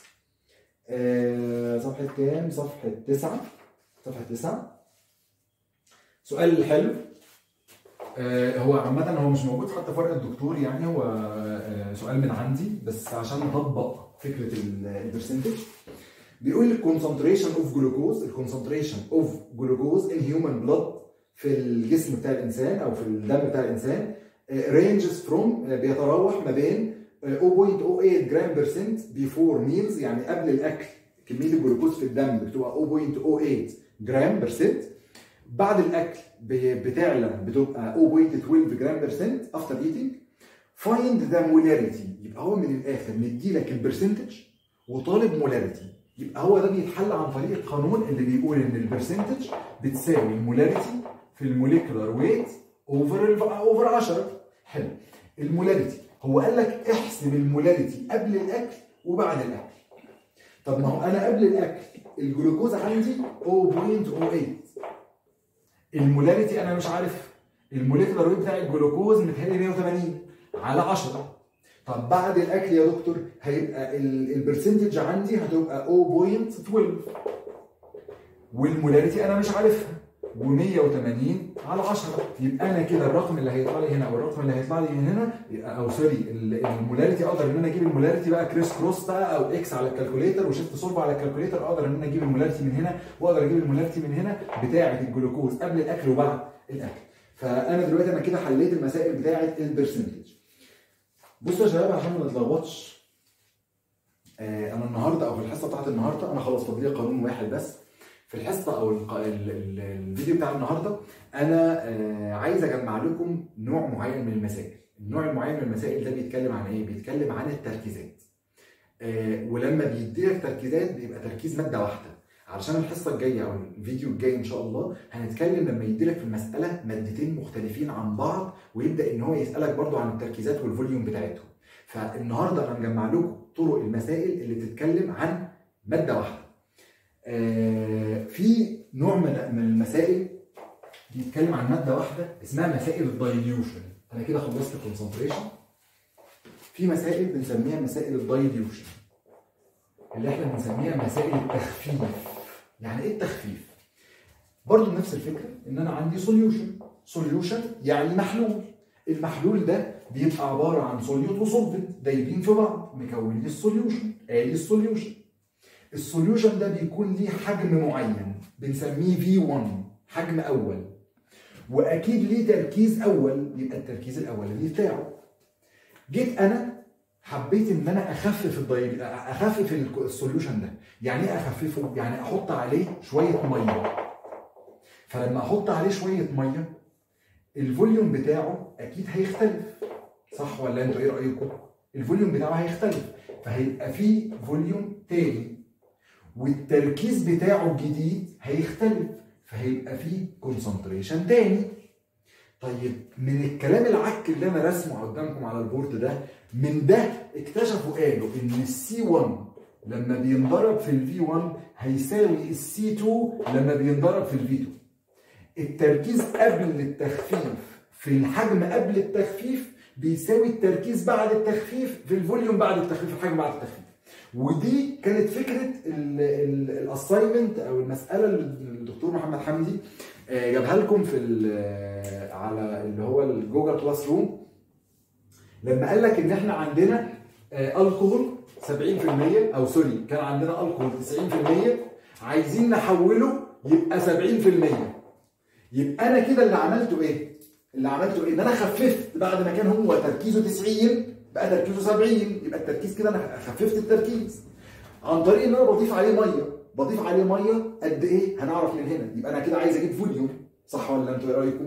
A: آه صفحه كام؟ صفحه 9 صفحه 9 سؤال حلو آه هو عامة هو مش موجود حتى في ورقة الدكتور يعني هو آه سؤال من عندي بس عشان نطبق فكرة البرسنتج بيقول الكونسنتريشن اوف جلوكوز الكونسنتريشن اوف جلوكوز ان هيومن بلاد في الجسم بتاع الانسان او في الدم بتاع الانسان رينجز فروم بيتراوح ما بين آه، 0.08 جرام برسنت بيفور ميلز يعني قبل الاكل كميه الجلوكوز في الدم بتبقى 0.08 جرام برسنت بعد الاكل ب- بتعلى بتبقى 0.12 جرام برسنت افتر ايتنج فايند ذا مولاريتي يبقى هو من الاخر مديلك البرسنتج وطالب مولاريتي يبقى هو ده بيتحل عن طريق القانون اللي بيقول ان البرسنتج بتساوي المولاريتي في الموليكولار ويت اوفر اوفر 10 حلو المولاريتي هو قال لك احسب المولاريتي قبل الاكل وبعد الاكل طب ما هو انا قبل الاكل الجلوكوز عندي 0.08 المولاريتي انا مش عارف الموليكولار ويت بتاع الجلوكوز متهيألي 180 على 10 طب بعد الاكل يا دكتور هيبقى ال- البرسنتج عندي هتبقى 0.12 والمولاريتي انا مش عارفها و180 على 10 يبقى انا كده الرقم اللي هيطلع لي هنا او الرقم اللي هيطلع لي من هنا او سوري ال- المولاريتي اقدر ان انا اجيب المولاريتي بقى كريس كروس بقى او اكس على الكالكوليتر وشيفت سولف على الكالكوليتر اقدر ان انا اجيب المولاريتي من هنا واقدر اجيب المولاريتي من هنا بتاعه الجلوكوز قبل الاكل وبعد الاكل فانا دلوقتي انا كده حليت المسائل بتاعه البرسنتج بصوا يا شباب عشان ما نتلخبطش آه، انا النهارده او في الحصه بتاعت النهارده انا خلاص فاضل لي قانون واحد بس في الحصه او الق- ال- ال- الفيديو بتاع النهارده انا آه، عايز اجمع لكم نوع معين من المسائل النوع المعين من المسائل ده بيتكلم عن ايه بيتكلم عن التركيزات آه، ولما بيديلك تركيزات بيبقى تركيز ماده واحده علشان الحصه الجايه او الفيديو الجاي ان شاء الله هنتكلم لما يديلك في المساله مادتين مختلفين عن بعض ويبدا ان هو يسالك برضو عن التركيزات والفوليوم بتاعتهم فالنهارده انا مجمع لكم طرق المسائل اللي بتتكلم عن ماده واحده آه، في نوع من من المسائل بيتكلم عن ماده واحده اسمها مسائل الدايليوشن انا كده خلصت الكونسنتريشن في مسائل بنسميها مسائل الدايليوشن اللي احنا بنسميها مسائل التخفيف يعني ايه التخفيف برضو نفس الفكره ان انا عندي سوليوشن سوليوشن يعني محلول المحلول ده بيبقى عباره عن سوليوت وسولفنت دايبين في بعض مكون لي السوليوشن ادي السوليوشن السوليوشن ده بيكون ليه حجم معين بنسميه V1 حجم اول واكيد ليه تركيز اول يبقى التركيز الاولاني بتاعه جيت انا حبيت ان انا اخفف الضي... اخفف السوليوشن ده يعني ايه اخففه يعني احط عليه شويه ميه فلما احط عليه شويه ميه الفوليوم بتاعه اكيد هيختلف صح ولا انتوا ايه رايكم الفوليوم بتاعه هيختلف فهيبقى فيه فوليوم تاني والتركيز بتاعه الجديد هيختلف فهيبقى فيه كونسنتريشن تاني طيب من الكلام العك اللي انا رسمه قدامكم على البورد ده من ده اكتشفوا قالوا ان السي 1 لما بينضرب في الفي 1 هيساوي السي 2 لما بينضرب في الفي 2 التركيز قبل التخفيف في الحجم قبل التخفيف بيساوي التركيز بعد التخفيف في الفوليوم بعد التخفيف الحجم بعد التخفيف ودي كانت فكره الاساينمنت او المساله اللي الدكتور محمد حمدي آه، جابها لكم في ال- على اللي هو الجوجل كلاس روم لما قال لك ان احنا عندنا آه، الكحول 70% او سوري كان عندنا الكحول 90% عايزين نحوله يبقى 70% يبقى انا كده اللي عملته ايه؟ اللي عملته ايه؟ ان انا خففت بعد ما كان هو تركيزه 90 بقى تركيزه 70 يبقى التركيز كده انا خففت التركيز عن طريق ان انا بضيف عليه ميه بضيف عليه ميه قد ايه؟ هنعرف من هنا يبقى انا كده عايز اجيب فوليوم صح ولا انتوا ايه رايكم؟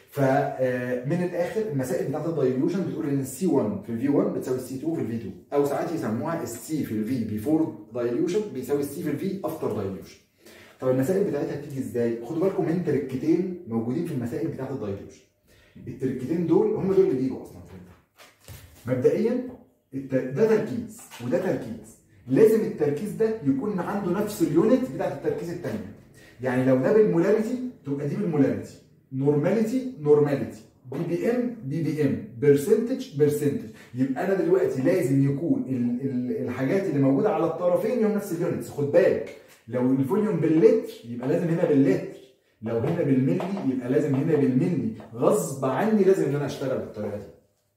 A: فمن الاخر المسائل بتاعت الدايليوشن بتقول ان السي 1 في الفي 1 بتساوي السي 2 في الفي 2 او ساعات يسموها السي في الفي بيفور دايليوشن بيساوي السي في الفي افتر دايليوشن طب المسائل بتاعتها بتيجي ازاي؟ خدوا بالكم من تركتين موجودين في المسائل بتاعت الدايليوشن التركتين دول هم دول اللي بيجوا اصلا في الامتحان. مبدئيا الت- ده تركيز وده تركيز لازم التركيز ده يكون عنده نفس اليونت بتاعت التركيز الثانيه يعني لو ده بالمولاريتي تبقى دي بالمولاريتي نورماليتي نورماليتي بي بي ام بي بي ام برسنتج برسنتج يبقى انا دلوقتي لازم يكون ال ال الحاجات اللي موجوده على الطرفين لهم نفس اليونتس خد بالك لو الفوليوم باللتر يبقى لازم هنا باللتر لو هنا بالملي يبقى لازم هنا بالملي غصب عني لازم ان انا اشتغل بالطريقه دي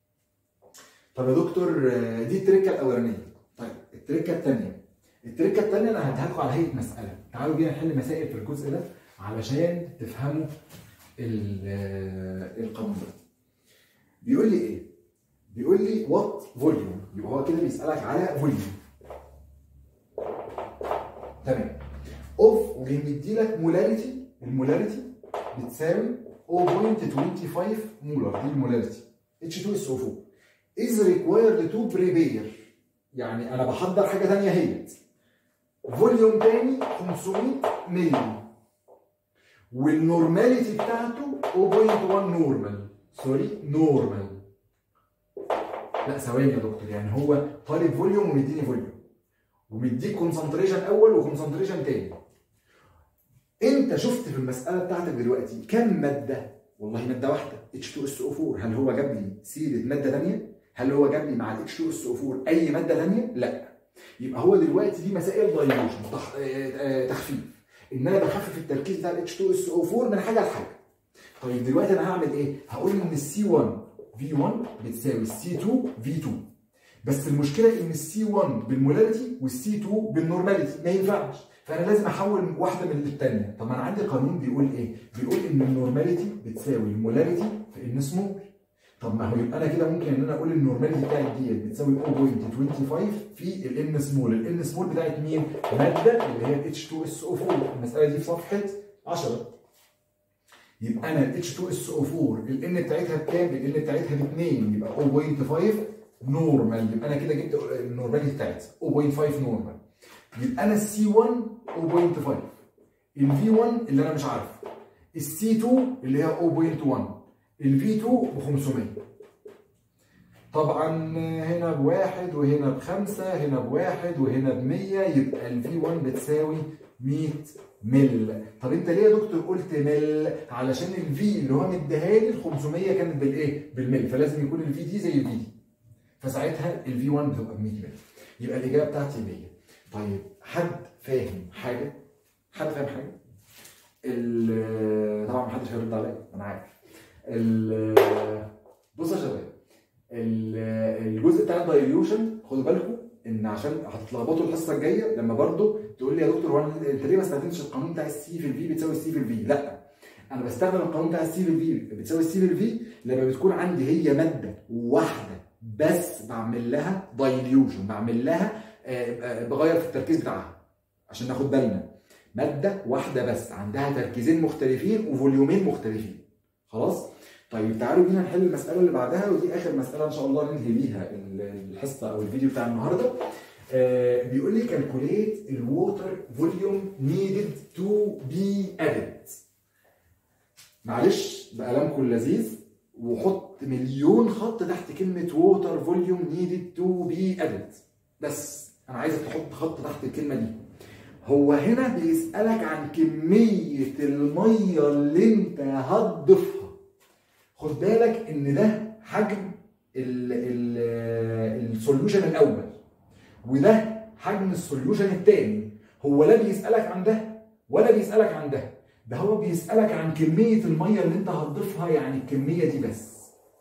A: طب يا دكتور آه، دي التركه الاولانيه طيب التركه الثانيه التركه الثانيه انا هديها لكم على هيئه مساله تعالوا بينا نحل مسائل في الجزء ده علشان تفهموا ال- آه، القانون ده بيقول لي ايه؟ بيقول لي وات فوليوم يبقى هو كده بيسالك على فوليوم تمام اوف وجاي مديلك مولاريتي المولاريتي بتساوي 0.25 مولر دي المولاريتي H2SO4 is required to prepare يعني انا بحضر حاجه ثانيه هي فوليوم تاني 500 مللي والنورماليتي بتاعته 0.1 نورمال سوري نورمال لا ثواني يا دكتور يعني هو طالب فوليوم ومديني فوليوم ومديك كونسنتريشن اول وكونسنتريشن تاني انت شفت في المساله بتاعتك دلوقتي كم ماده والله ماده واحده H2SO4 هل هو جاب لي سيره ماده ثانيه هل هو جاب لي مع ال H2SO4 اي ماده ثانيه لا يبقى هو دلوقتي دي مسائل دايلوشن تخ... تخفيف ان انا بخفف التركيز بتاع ال H2SO4 من حاجه لحاجه طيب دلوقتي انا هعمل ايه هقول ان السي 1 V1 بتساوي السي 2 V2 بس المشكله ان السي 1 بالمولاريتي والسي 2 بالنورماليتي ما ينفعش فانا لازم احول واحده من الثانيه طب انا عندي قانون بيقول ايه بيقول ان النورماليتي بتساوي المولاريتي في ان سمول طب ما هو يبقى انا كده ممكن ان انا اقول النورماليتي بتاعت ديت بتساوي 0.25 في الان سمول الان سمول بتاعت مين ماده اللي هي ال H2SO4 المساله دي في صفحه 10 يبقى انا ال H2SO4 الان بتاعتها بكام الان بتاعتها ب 2 يبقى 0.5 نورمال يبقى انا كده جبت النورماليتي بتاعتها 0.5 نورمال يبقى انا السي 1 0.5 الفي 1 اللي انا مش عارفه السي 2 اللي هي 0.1 الفي 2 ب 500 طبعا هنا بواحد وهنا بخمسة هنا بواحد وهنا بمية يبقى الفي 1 بتساوي 100 مل طب انت ليه يا دكتور قلت مل علشان الفي اللي هو مديها لي ال 500 كانت بالايه بالمل فلازم يكون الفي دي زي الفي دي فساعتها الفي 1 بتبقى ب 100 مل يبقى الاجابه بتاعتي 100 طيب حد فاهم حاجه حد فاهم حاجه طبعا محدش هيرد عليا انا عارف بصوا يا شباب الجزء بتاع الدايليوشن خدوا بالكم ان عشان هتتلخبطوا الحصه الجايه لما برضو تقول لي يا دكتور وانا انت ليه ما استخدمتش القانون بتاع السي في الفي بتساوي السي في الفي لا انا بستخدم القانون بتاع السي في الفي بتساوي السي في الفي لما بتكون عندي هي ماده واحده بس بعمل لها دايليوشن بعمل لها بغير في التركيز بتاعها عشان ناخد بالنا ماده واحده بس عندها تركيزين مختلفين وفوليومين مختلفين خلاص طيب تعالوا بينا نحل المساله اللي بعدها ودي اخر مساله ان شاء الله ننهي بيها الحصه او الفيديو بتاع النهارده آه بيقول لي كالكوليت الووتر فوليوم نيدد تو بي ادد معلش بقلمكم اللذيذ وحط مليون خط تحت كلمه ووتر فوليوم نيدد تو بي ادد بس انا عايزك تحط خط تحت الكلمه دي هو هنا بيسالك عن كميه الميه اللي انت هتضيفها خد بالك ان ده حجم السوليوشن الاول وده حجم السوليوشن الثاني هو لا بيسالك عن ده ولا بيسالك عن ده ده هو بيسالك عن كميه الميه اللي انت هتضيفها يعني الكميه دي بس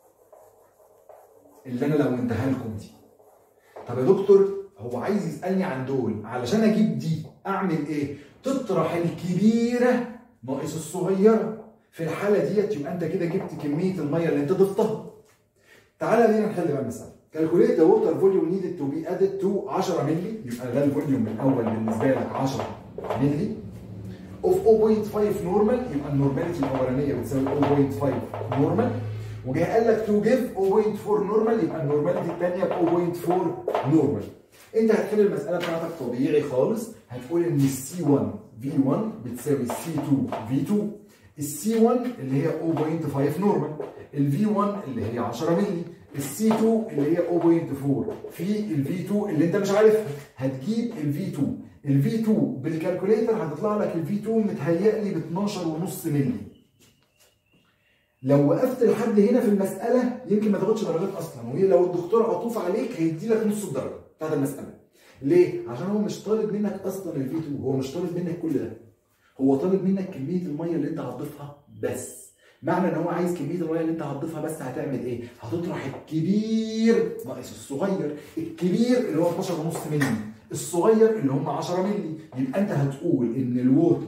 A: اللي انا لو انتهى لكم دي طب يا دكتور هو عايز يسالني عن دول علشان اجيب دي اعمل ايه تطرح الكبيره ناقص الصغيره في الحاله ديت يبقى انت كده جبت كميه الميه اللي انت ضفتها تعالى بينا نحل بقى المساله كالكوليت ذا ووتر فوليوم نيدد تو بي ادد تو 10 مللي يبقى ده الفوليوم الاول بالنسبه لك 10 مللي اوف 0.5 نورمال يبقى النورماليتي الاولانيه بتساوي 0.5 نورمال وجاي قال لك تو جيف 0.4 نورمال يبقى النورماليتي الثانيه ب 0.4 نورمال انت هتحل المساله بتاعتك طبيعي خالص هتقول ان السي 1 في 1 بتساوي السي 2 في 2 السي 1 اللي هي 0.5 نورمال الفي 1 اللي هي 10 مللي السي 2 اللي هي 0.4 في الفي 2 اللي انت مش عارفها هتجيب الفي 2 الفي 2 بالكالكوليتر هتطلع لك الفي 2 متهيألي ب 12.5 مللي لو وقفت لحد هنا في المساله يمكن ما تاخدش درجات اصلا وهي لو الدكتور عطوف عليك هيدي لك نص الدرجه بتاعت المساله ليه؟ عشان هو مش طالب منك اصلا الفي 2 هو مش طالب منك كل ده هو طالب منك كميه الميه اللي انت هتضيفها بس معنى ان هو عايز كميه الميه اللي انت هتضيفها بس هتعمل ايه؟ هتطرح الكبير ناقص الصغير، الكبير اللي هو 12.5 مللي، الصغير اللي هم 10 مللي، يبقى انت هتقول ان الووتر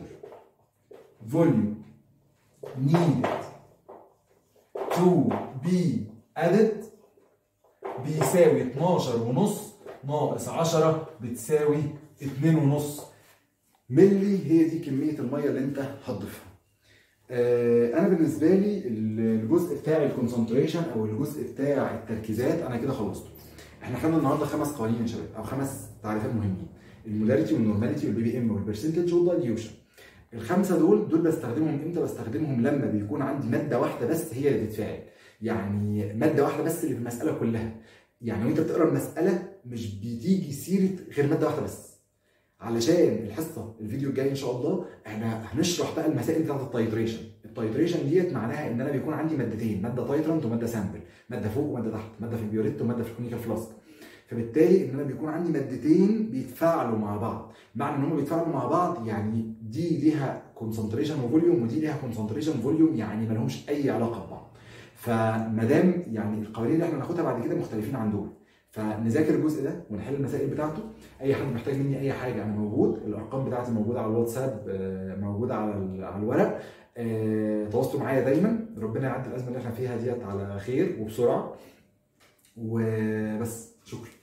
A: فوليوم needed to be ادد بيساوي 12 ونص ناقص 10 بتساوي 2 ونص ملي هي دي كميه الميه اللي انت هتضيفها آه، انا بالنسبه لي الجزء بتاع الكونسنتريشن او الجزء بتاع التركيزات انا كده خلصته احنا خدنا النهارده خمس قوانين يا شباب او خمس تعريفات مهمين المولاريتي والنورماليتي والبي بي ام والبرسنتج والدايليوشن الخمسه دول دول بستخدمهم امتى بستخدمهم لما بيكون عندي ماده واحده بس هي اللي بتتفاعل يعني ماده واحده بس اللي في المساله كلها يعني وانت بتقرا المساله مش بتيجي سيره غير ماده واحده بس علشان الحصه الفيديو الجاي ان شاء الله احنا هنشرح بقى المسائل بتاعت التايتريشن التايتريشن ديت معناها ان انا بيكون عندي مادتين ماده تايترنت وماده سامبل ماده فوق وماده تحت ماده في البيوريت وماده في الكونيكال فلاسك فبالتالي ان انا بيكون عندي مادتين بيتفاعلوا مع بعض معنى ان هم بيتفاعلوا مع بعض يعني دي ليها كونسنتريشن وفوليوم ودي ليها كونسنتريشن وفوليوم يعني ما لهمش اي علاقه ببعض فما دام يعني القوانين اللي احنا هناخدها بعد كده مختلفين عن دول فنذاكر الجزء ده ونحل المسائل بتاعته اي حد محتاج مني اي حاجه انا موجود الارقام بتاعتي موجوده على الواتساب آه، موجوده على ال- على الورق آه، تواصلوا معايا دايما ربنا يعدي الازمه اللي احنا فيها ديت على خير وبسرعه وبس شكرا